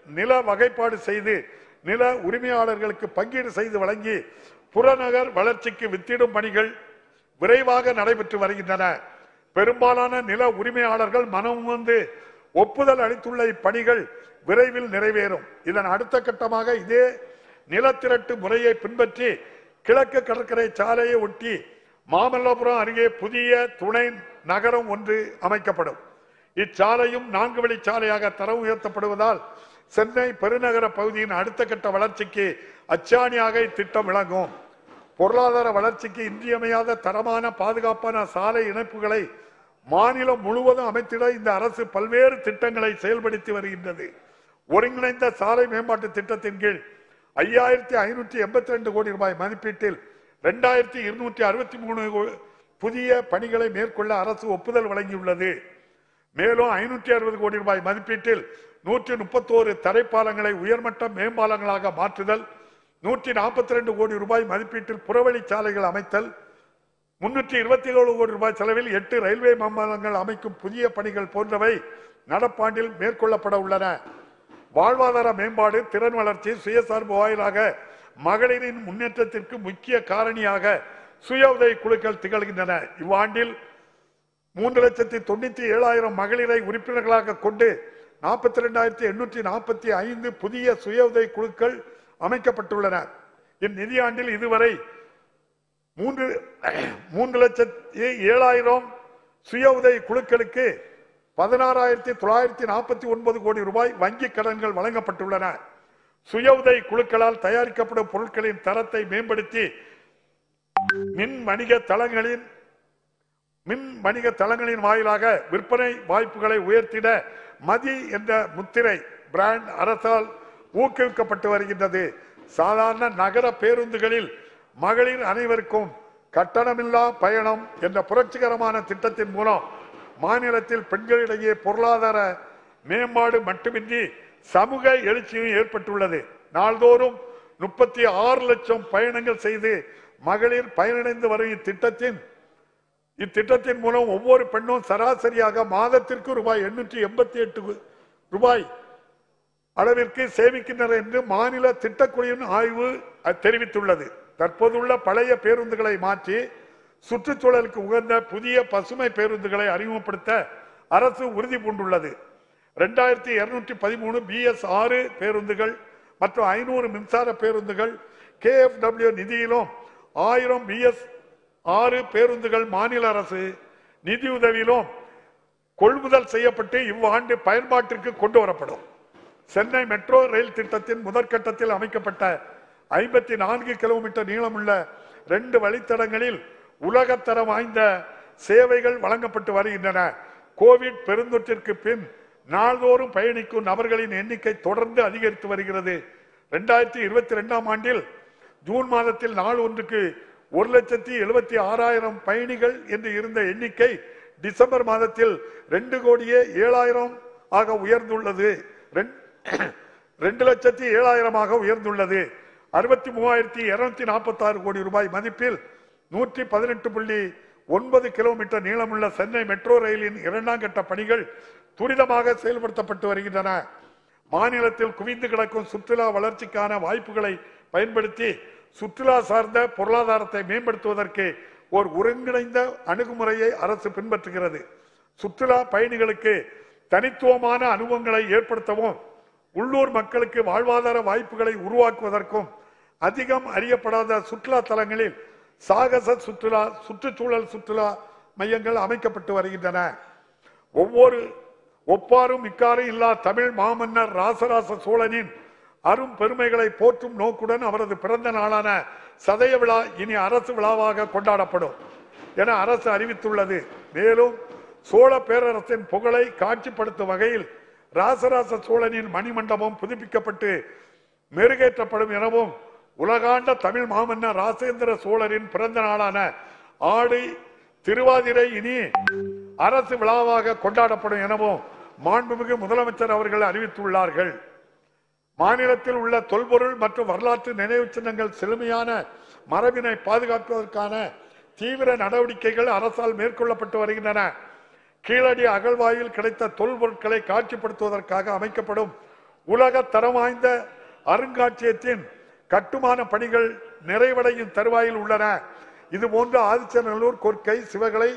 நில வகைப்பாடு செய்து நில உரிமையாளர்களுக்கு பங்கீடு செய்து வழங்கி புறநகர் வளர்ச்சிக்கு வித்திடும் பணிகள் விரைவாக நடைபெற்று வருகின்றன பெரும்பாலான நில உரிமையாளர்கள் மனம் வந்து ஒப்புதல் அளித்துள்ள இப்பணிகள் விரைவில் நிறைவேறும் இதன் அடுத்த கட்டமாக இதே நிலத்திரட்டு முறையை பின்பற்றி கிழக்கு கடற்கரை சாலையை ஒட்டி மாமல்லபுரம் அருகே புதிய துணை நகரம் ஒன்று அமைக்கப்படும் இச்சாலையும் நான்கு வழி சாலையாக தரம் உயர்த்தப்படுவதால் சென்னை பெருநகர பகுதியின் அடுத்த கட்ட வளர்ச்சிக்கு அச்சாணியாக இத்திட்டம் விளங்கும் பொருளாதார வளர்ச்சிக்கு இன்றியமையாத தரமான பாதுகாப்பான சாலை இணைப்புகளை மாநிலம் முழுவதும் அமைத்திட இந்த அரசு பல்வேறு திட்டங்களை செயல்படுத்தி வருகின்றது ஒருங்கிணைந்த சாலை மேம்பாட்டு திட்டத்தின் கீழ் ஐயாயிரத்தி ஐநூற்றி எண்பத்தி ரெண்டு கோடி ரூபாய் மதிப்பீட்டில் இரண்டாயிரத்தி இருநூற்றி அறுபத்தி மூணு புதிய பணிகளை மேற்கொள்ள அரசு ஒப்புதல் வழங்கியுள்ளது மேலும் ஐநூற்றி அறுபது கோடி ரூபாய் மதிப்பீட்டில் நூற்றி முப்பத்தோரு தரைப்பாலங்களை உயர்மட்ட மேம்பாலங்களாக மாற்றுதல் நூற்றி நாற்பத்தி ரெண்டு கோடி ரூபாய் மதிப்பீட்டில் புறவழி சாலைகள் அமைத்தல் முன்னூற்றி இருபத்தி ஏழு கோடி ரூபாய் செலவில் எட்டு ரயில்வே மேம்பாலங்கள் அமைக்கும் புதிய பணிகள் போன்றவை நடப்பாண்டில் மேற்கொள்ளப்பட உள்ளன வாழ்வாதார மேம்பாடு திறன் வளர்ச்சி சுயசார்பு வாயிலாக மகளிரின் முன்னேற்றத்திற்கு முக்கிய காரணியாக சுய உதவி குழுக்கள் திகழ்கின்றன இவ்வாண்டில் மூன்று லட்சத்தி தொண்ணூத்தி ஏழாயிரம் மகளிரை உறுப்பினர்களாக கொண்டு நாற்பத்தி ரெண்டாயிரத்தி எண்ணூற்றி நாற்பத்தி ஐந்து புதிய சுய உதவி குழுக்கள் அமைக்கப்பட்டுள்ளன இந்நிதியாண்டில் இதுவரை மூன்று மூன்று லட்சத்தி ஏழாயிரம் சுய உதவி குழுக்களுக்கு பதினாறாயிரத்தி தொள்ளாயிரத்தி நாற்பத்தி ஒன்பது கோடி ரூபாய் வங்கி கடன்கள் வழங்கப்பட்டுள்ளன சுய உதவி குழுக்களால் தயாரிக்கப்படும் பொருட்களின் தரத்தை மேம்படுத்தி மின் வணிக தளங்களின் மின் வணிக தளங்களின் வாயிலாக விற்பனை வாய்ப்புகளை உயர்த்திட மதி என்ற முத்திரை பிராண்ட் அரசால் ஊக்குவிக்கப்பட்டு வருகின்றது சாதாரண நகர பேருந்துகளில் மகளிர் அனைவருக்கும் கட்டணமில்லா பயணம் என்ற புரட்சிகரமான திட்டத்தின் மூலம் மாநிலத்தில் பெண்களிடையே பொருளாதார மேம்பாடு மட்டுமின்றி சமூக எழுச்சியும் ஏற்பட்டுள்ளது நாள்தோறும் முப்பத்தி ஆறு லட்சம் பயணங்கள் செய்து மகளிர் பயனடைந்து வரும் இத்திட்டத்தின் இத்திட்டத்தின் மூலம் ஒவ்வொரு பெண்ணும் சராசரியாக மாதத்திற்கு ரூபாய் எண்ணூற்றி எண்பத்தி எட்டு ரூபாய் அளவிற்கு சேமிக்கின்றனர் என்று மாநில திட்டக்குழுவின் ஆய்வு அ- தெரிவித்துள்ளது தற்போதுள்ள பழைய பேருந்துகளை மாற்றி சுற்றுச்சூழலுக்கு உகந்த புதிய பசுமை பேருந்துகளை அறிமுகப்படுத்த அரசு உறுதி பூண்டுள்ளது இரண்டாயிரத்தி இருநூற்றி பதிமூணு பிஎஸ் ஆறு பேருந்துகள் மற்றும் ஐநூறு மின்சார பேருந்துகள் கேஎஃப்டபிள்யூ நிதியிலும் ஆயிரம் பிஎஸ் ஆறு பேருந்துகள் மாநில அரசு நிதியுதவியிலும் கொள்முதல் செய்யப்பட்டு இவ்வாண்டு பயன்பாட்டிற்கு கொண்டு வரப்படும் சென்னை மெட்ரோ ரயில் திட்டத்தின் முதற்கட்டத்தில் அமைக்கப்பட்ட ஐம்பத்தி நான்கு கிலோமீட்டர் நீளமுள்ள ரெண்டு வழித்தடங்களில் உலகத்தரம் வாய்ந்த சேவைகள் வழங்கப்பட்டு வருகின்றன கோவிட் பெருந்தொற்றிற்கு பின் நாள்தோறும் பயணிக்கும் நபர்களின் எண்ணிக்கை தொடர்ந்து அதிகரித்து வருகிறது இரண்டாயிரத்தி இருபத்தி ரெண்டாம் ஆண்டில் ஜூன் மாதத்தில் நாள் ஒன்றுக்கு ஒரு லட்சத்தி எழுபத்தி ஆறாயிரம் பயணிகள் என்று இருந்த எண்ணிக்கை டிசம்பர் மாதத்தில் ரெண்டு கோடியே ஏழாயிரம் ஆக உயர்ந்துள்ளது ரெண்- ரெண்டு லட்சத்தி ஏழாயிரமாக உயர்ந்துள்ளது அறுபத்தி மூவாயிரத்தி இருநூத்தி நாற்பத்தி ஆறு கோடி ரூபாய் மதிப்பில் நூற்றி பதினெட்டு புள்ளி ஒன்பது கிலோமீட்டர் நீளமுள்ள சென்னை மெட்ரோ ரயிலின் இரண்டாம் கட்ட பணிகள் துரிதமாக செயல்படுத்தப்பட்டு வருகின்றன மாநிலத்தில் குவிந்து கிடக்கும் சுற்றுலா வளர்ச்சிக்கான வாய்ப்புகளை பயன்படுத்தி சுற்றுலா சார்ந்த பொருளாதாரத்தை மேம்படுத்துவதற்கு ஒரு ஒருங்கிணைந்த அணுகுமுறையை அரசு பின்பற்றுகிறது சுற்றுலா பயணிகளுக்கு தனித்துவமான அனுபவங்களை ஏற்படுத்தவும் உள்ளூர் மக்களுக்கு வாழ்வாதார வாய்ப்புகளை உருவாக்குவதற்கும் அதிகம் அறியப்படாத சுற்றுலா தலங்களில் சாகச சுற்றுலா சுற்றுச்சூழல் சுற்றுலா மையங்கள் அமைக்கப்பட்டு வருகின்றன ஒவ்வொரு ஒப்பாரும் இக்காரும் இல்லா தமிழ் மாமன்னர் ராசராச சோழனின் அரும் பெருமைகளை போற்றும் நோக்குடன் அவரது பிறந்த நாளான சதய விழா இனி அரசு விழாவாக கொண்டாடப்படும் என அரசு அறிவித்துள்ளது மேலும் சோழ பேரரசின் புகழை காட்சிப்படுத்தும் வகையில் ராசராச சோழனின் மணிமண்டபம் புதுப்பிக்கப்பட்டு மெருகேற்றப்படும் எனவும் உலகாண்ட தமிழ் மாமன்னர் ராசேந்திர சோழரின் பிறந்த நாளான ஆடி திருவாதிரை இனி அரசு விழாவாக கொண்டாடப்படும் எனவும் மாண்புமிகு முதலமைச்சர் அவர்கள் அறிவித்துள்ளார்கள் மாநிலத்தில் உள்ள தொல்பொருள் மற்றும் வரலாற்று நினைவு சின்னங்கள் செழுமையான மரபினை பாதுகாப்பதற்கான தீவிர நடவடிக்கைகள் அரசால் மேற்கொள்ளப்பட்டு வருகின்றன கீழடி அகழ்வாயில் கிடைத்த தொல்பொருட்களை காட்சிப்படுத்துவதற்காக அமைக்கப்படும் உலக தரம் வாய்ந்த அருங்காட்சியகத்தின் கட்டுமான பணிகள் நிறைவடையும் தருவாயில் உள்ளன இது போன்ற ஆதிச்சநல்லூர் கொற்கை சிவகலை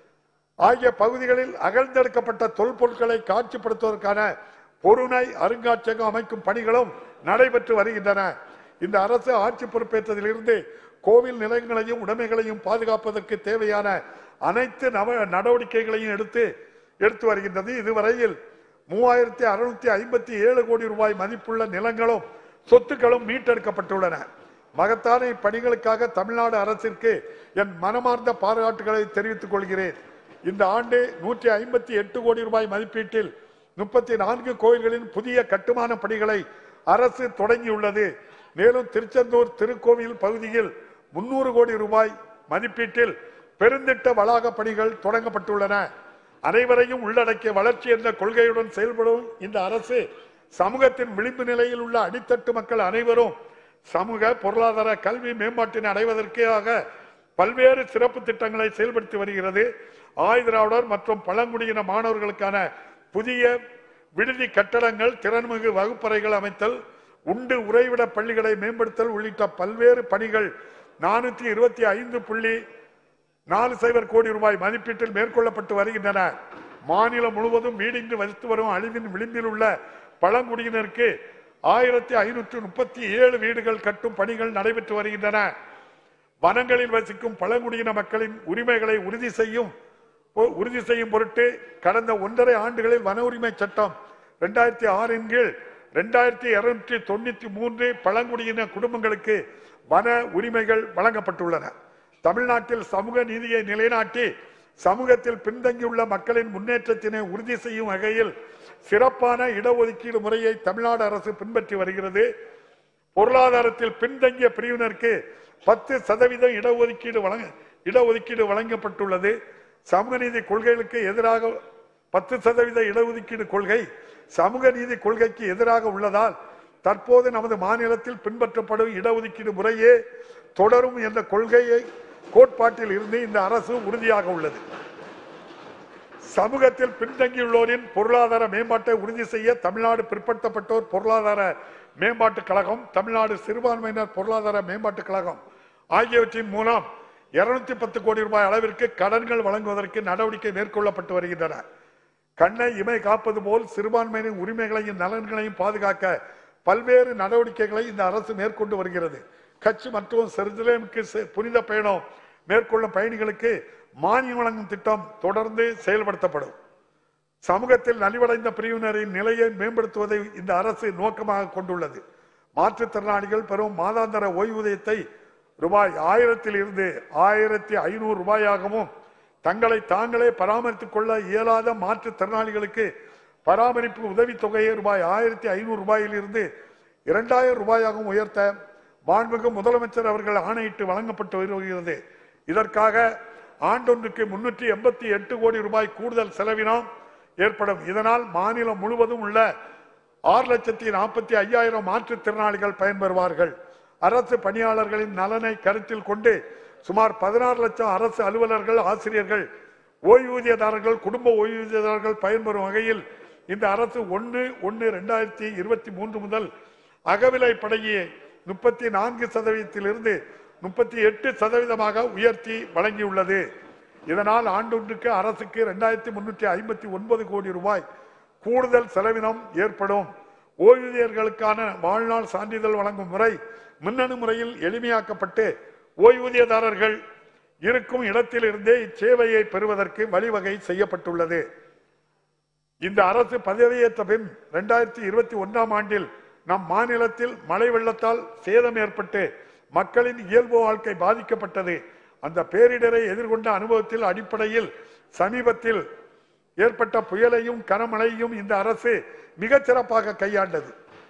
ஆகிய பகுதிகளில் அகழ்ந்தெடுக்கப்பட்ட தொல்பொருட்களை காட்சிப்படுத்துவதற்கான பொருணை அருங்காட்சியகம் அமைக்கும் பணிகளும் நடைபெற்று வருகின்றன இந்த அரசு ஆட்சி பொறுப்பேற்றதிலிருந்து கோவில் நிலையங்களையும் உடைமைகளையும் பாதுகாப்பதற்கு தேவையான அனைத்து நவ நடவடிக்கைகளையும் எடுத்து எடுத்து வருகின்றது இதுவரையில் மூவாயிரத்தி அறுநூத்தி ஐம்பத்தி ஏழு கோடி ரூபாய் மதிப்புள்ள நிலங்களும் சொத்துக்களும் மீட்டெடுக்கப்பட்டுள்ளன மகத்தான இப்பணிகளுக்காக தமிழ்நாடு அரசிற்கு என் மனமார்ந்த பாராட்டுகளை தெரிவித்துக் கொள்கிறேன் இந்த ஆண்டு நூற்றி ஐம்பத்தி எட்டு கோடி ரூபாய் மதிப்பீட்டில் முப்பத்தி நான்கு கோயில்களின் புதிய கட்டுமான பணிகளை அரசு தொடங்கியுள்ளது மேலும் திருச்செந்தூர் திருக்கோவில் பகுதியில் முன்னூறு கோடி ரூபாய் மதிப்பீட்டில் பெருந்திட்ட வளாக பணிகள் தொடங்கப்பட்டுள்ளன அனைவரையும் உள்ளடக்கிய வளர்ச்சி என்ற கொள்கையுடன் செயல்படும் இந்த அரசு சமூகத்தின் விளிம்பு நிலையில் உள்ள அடித்தட்டு மக்கள் அனைவரும் சமூக பொருளாதார கல்வி மேம்பாட்டினை அடைவதற்காக பல்வேறு சிறப்பு திட்டங்களை செயல்படுத்தி வருகிறது ஆயுதிராவிடர் மற்றும் பழங்குடியின மாணவர்களுக்கான புதிய விடுதி கட்டடங்கள் திறன்மிகு வகுப்பறைகள் அமைத்தல் உண்டு உறைவிட பள்ளிகளை மேம்படுத்தல் உள்ளிட்ட பல்வேறு பணிகள் நானூற்றி இருபத்தி ஐந்து புள்ளி நாலு சைபர் கோடி ரூபாய் மதிப்பீட்டில் மேற்கொள்ளப்பட்டு வருகின்றன மாநிலம் முழுவதும் வீடின்றி வசித்து வரும் அழிவின் விளிம்பில் உள்ள பழங்குடியினருக்கு ஆயிரத்தி ஐநூற்று முப்பத்தி ஏழு வீடுகள் கட்டும் பணிகள் நடைபெற்று வருகின்றன வனங்களில் வசிக்கும் பழங்குடியின மக்களின் உரிமைகளை உறுதி செய்யும் உறுதி செய்யும் பொருட்டு கடந்த ஒன்றரை ஆண்டுகளில் வன உரிமை சட்டம் இரண்டாயிரத்தி ஆறின் கீழ் இரண்டாயிரத்தி இருநூற்றி தொண்ணூத்தி மூன்று பழங்குடியின குடும்பங்களுக்கு வன உரிமைகள் வழங்கப்பட்டுள்ளன தமிழ்நாட்டில் சமூக நீதியை நிலைநாட்டி சமூகத்தில் பின்தங்கியுள்ள மக்களின் முன்னேற்றத்தினை உறுதி செய்யும் வகையில் சிறப்பான இடஒதுக்கீடு முறையை தமிழ்நாடு அரசு பின்பற்றி வருகிறது பொருளாதாரத்தில் பின்தங்கிய பிரிவினருக்கு பத்து சதவீதம் இடஒதுக்கீடு வழங்க இடஒதுக்கீடு வழங்கப்பட்டுள்ளது சமூக நீதி கொள்கைகளுக்கு எதிராக பத்து சதவீத இடஒதுக்கீடு கொள்கை சமூக நீதி கொள்கைக்கு எதிராக உள்ளதால் தற்போது நமது மாநிலத்தில் பின்பற்றப்படும் இடஒதுக்கீடு முறையே தொடரும் என்ற கொள்கையை கோட்பாட்டில் இருந்து இந்த அரசு உறுதியாக உள்ளது சமூகத்தில் பின்தங்கியுள்ளோரின் பொருளாதார மேம்பாட்டை உறுதி செய்ய தமிழ்நாடு பிற்படுத்தப்பட்டோர் பொருளாதார மேம்பாட்டுக் கழகம் தமிழ்நாடு சிறுபான்மையினர் பொருளாதார மேம்பாட்டுக் கழகம் ஆகியவற்றின் மூலம் இருநூத்தி பத்து கோடி ரூபாய் அளவிற்கு கடன்கள் வழங்குவதற்கு நடவடிக்கை மேற்கொள்ளப்பட்டு வருகின்றன கண்ணை இமை காப்பது போல் சிறுபான்மையினர் உரிமைகளையும் நலன்களையும் பாதுகாக்க பல்வேறு நடவடிக்கைகளை இந்த அரசு மேற்கொண்டு வருகிறது கட்சி மற்றும் செருசலேமுக்கு செ- புனித பயணம் மேற்கொள்ளும் பயணிகளுக்கு மானியம் வழங்கும் திட்டம் தொடர்ந்து செயல்படுத்தப்படும் சமூகத்தில் நலிவடைந்த பிரிவினரின் நிலையை மேம்படுத்துவதை இந்த அரசு நோக்கமாக கொண்டுள்ளது மாற்றுத்திறனாளிகள் பெறும் மாதாந்திர ஓய்வூதியத்தை ரூபாய் ஆயிரத்தில் இருந்து ஆயிரத்தி ஐநூறு ரூபாயாகவும் தங்களை தாங்களே பராமரித்துக் கொள்ள இயலாத மாற்றுத்திறனாளிகளுக்கு பராமரிப்பு உதவித் தொகையை ரூபாய் ஆயிரத்தி ஐநூறு ரூபாயில் இருந்து இரண்டாயிரம் ரூபாயாகவும் உயர்த்த மாண்புமிகு முதலமைச்சர் அவர்கள் ஆணையிட்டு வழங்கப்பட்டு வருகிறது இதற்காக ஆண்டொன்றுக்கு முன்னூற்றி எண்பத்தி எட்டு கோடி ரூபாய் கூடுதல் செலவினம் ஏற்படும் இதனால் மாநிலம் முழுவதும் உள்ள ஆறு லட்சத்தி நாற்பத்தி ஐயாயிரம் மாற்றுத்திறனாளிகள் பயன்பெறுவார்கள் அரசு பணியாளர்களின் நலனை கருத்தில் கொண்டு சுமார் பதினாறு லட்சம் அரசு அலுவலர்கள் ஆசிரியர்கள் ஓய்வூதியதாரர்கள் குடும்ப ஓய்வூதியதாரர்கள் பயன்பெறும் வகையில் இந்த அரசு ஒன்று ஒன்று ரெண்டாயிரத்தி இருபத்தி மூன்று முதல் அகவிலை படையை முப்பத்தி நான்கு சதவீதத்திலிருந்து முப்பத்தி எட்டு சதவீதமாக உயர்த்தி வழங்கியுள்ளது இதனால் ஆண்டொன்றுக்கு அரசுக்கு இரண்டாயிரத்தி முன்னூற்றி ஐம்பத்தி ஒன்பது கோடி ரூபாய் கூடுதல் செலவினம் ஏற்படும் ஓய்வூதியர்களுக்கான வாழ்நாள் சான்றிதழ் வழங்கும் முறை மின்னணு முறையில் எளிமையாக்கப்பட்டு ஓய்வூதியதாரர்கள் இருக்கும் இடத்திலிருந்தே இச்சேவையை பெறுவதற்கு வழிவகை செய்யப்பட்டுள்ளது இந்த அரசு பதவியேற்ற பின் இரண்டாயிரத்தி இருபத்தி ஒன்றாம் ஆண்டில் நம் மாநிலத்தில் மழை வெள்ளத்தால் சேதம் ஏற்பட்டு மக்களின் இயல்பு வாழ்க்கை பாதிக்கப்பட்டது அந்த பேரிடரை எதிர்கொண்ட அனுபவத்தில் அடிப்படையில் சமீபத்தில் ஏற்பட்ட புயலையும் கனமழையும் இந்த அரசு மிகச் சிறப்பாக கையாண்டது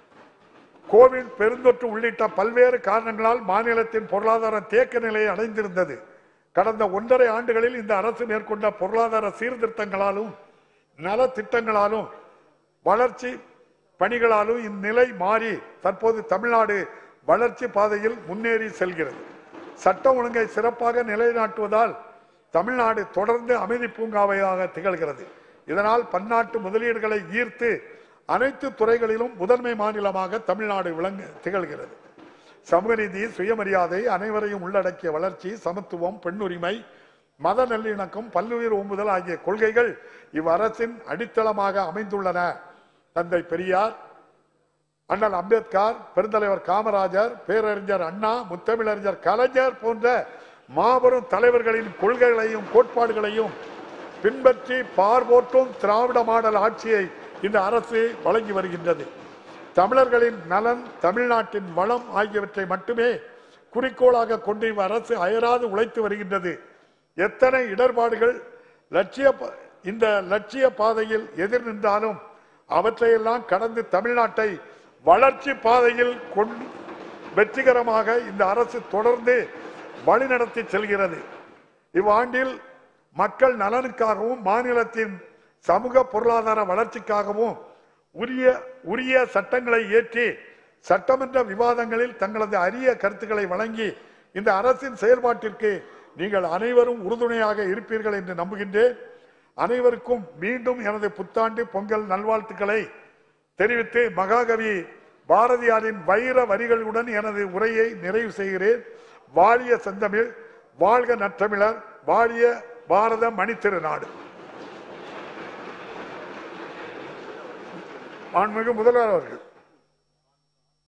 கோவிட் பெருந்தொற்று உள்ளிட்ட பல்வேறு காரணங்களால் மாநிலத்தின் பொருளாதார தேக்க நிலையை அடைந்திருந்தது கடந்த ஒன்றரை ஆண்டுகளில் இந்த அரசு மேற்கொண்ட பொருளாதார சீர்திருத்தங்களாலும் நல திட்டங்களாலும் வளர்ச்சி பணிகளாலும் இந்நிலை மாறி தற்போது தமிழ்நாடு வளர்ச்சி பாதையில் முன்னேறி செல்கிறது சட்டம் ஒழுங்கை சிறப்பாக நிலைநாட்டுவதால் தமிழ்நாடு தொடர்ந்து அமைதி பூங்காவையாக திகழ்கிறது இதனால் பன்னாட்டு முதலீடுகளை ஈர்த்து அனைத்து துறைகளிலும் முதன்மை மாநிலமாக தமிழ்நாடு விளங்க திகழ்கிறது சமூக நீதி சுயமரியாதை அனைவரையும் உள்ளடக்கிய வளர்ச்சி சமத்துவம் பெண்ணுரிமை மத நல்லிணக்கம் பல்லுயிர் ஓம்புதல் ஆகிய கொள்கைகள் இவ்வரசின் அடித்தளமாக அமைந்துள்ளன தந்தை பெரியார் அண்ணல் அம்பேத்கர் பெருந்தலைவர் காமராஜர் பேரறிஞர் அண்ணா முத்தமிழறிஞர் கலைஞர் போன்ற மாபெரும் தலைவர்களின் கொள்கைகளையும் கோட்பாடுகளையும் பின்பற்றி பார்போற்றும் திராவிட மாடல் ஆட்சியை இந்த அரசு வழங்கி வருகின்றது தமிழர்களின் நலன் தமிழ்நாட்டின் வளம் ஆகியவற்றை மட்டுமே குறிக்கோளாக கொண்டு இவ் அரசு அயராது உழைத்து வருகின்றது எத்தனை இடர்பாடுகள் லட்சிய ப- இந்த லட்சிய பாதையில் எதிர் நின்றாலும் அவற்றையெல்லாம் கடந்து தமிழ்நாட்டை வளர்ச்சி பாதையில் கொண்டு வெற்றிகரமாக இந்த அரசு தொடர்ந்து வழிநடத்தி செல்கிறது இவ்வாண்டில் மக்கள் நலனுக்காகவும் மாநிலத்தின் சமூக பொருளாதார வளர்ச்சிக்காகவும் உரிய உரிய சட்டங்களை இயற்றி சட்டமன்ற விவாதங்களில் தங்களது அரிய கருத்துக்களை வழங்கி இந்த அரசின் செயல்பாட்டிற்கு நீங்கள் அனைவரும் உறுதுணையாக இருப்பீர்கள் என்று நம்புகின்றேன் அனைவருக்கும் மீண்டும் எனது புத்தாண்டு பொங்கல் நல்வாழ்த்துக்களை தெரிவித்து மகாகவி பாரதியாரின் வைர வரிகளுடன் எனது உரையை நிறைவு செய்கிறேன் வாழிய செந்தமிழ் வாழ்க நற்றமிழர் வாழிய பாரத மணித்திருநாடு மாண்புமிகு முதல்வர் அவர்கள்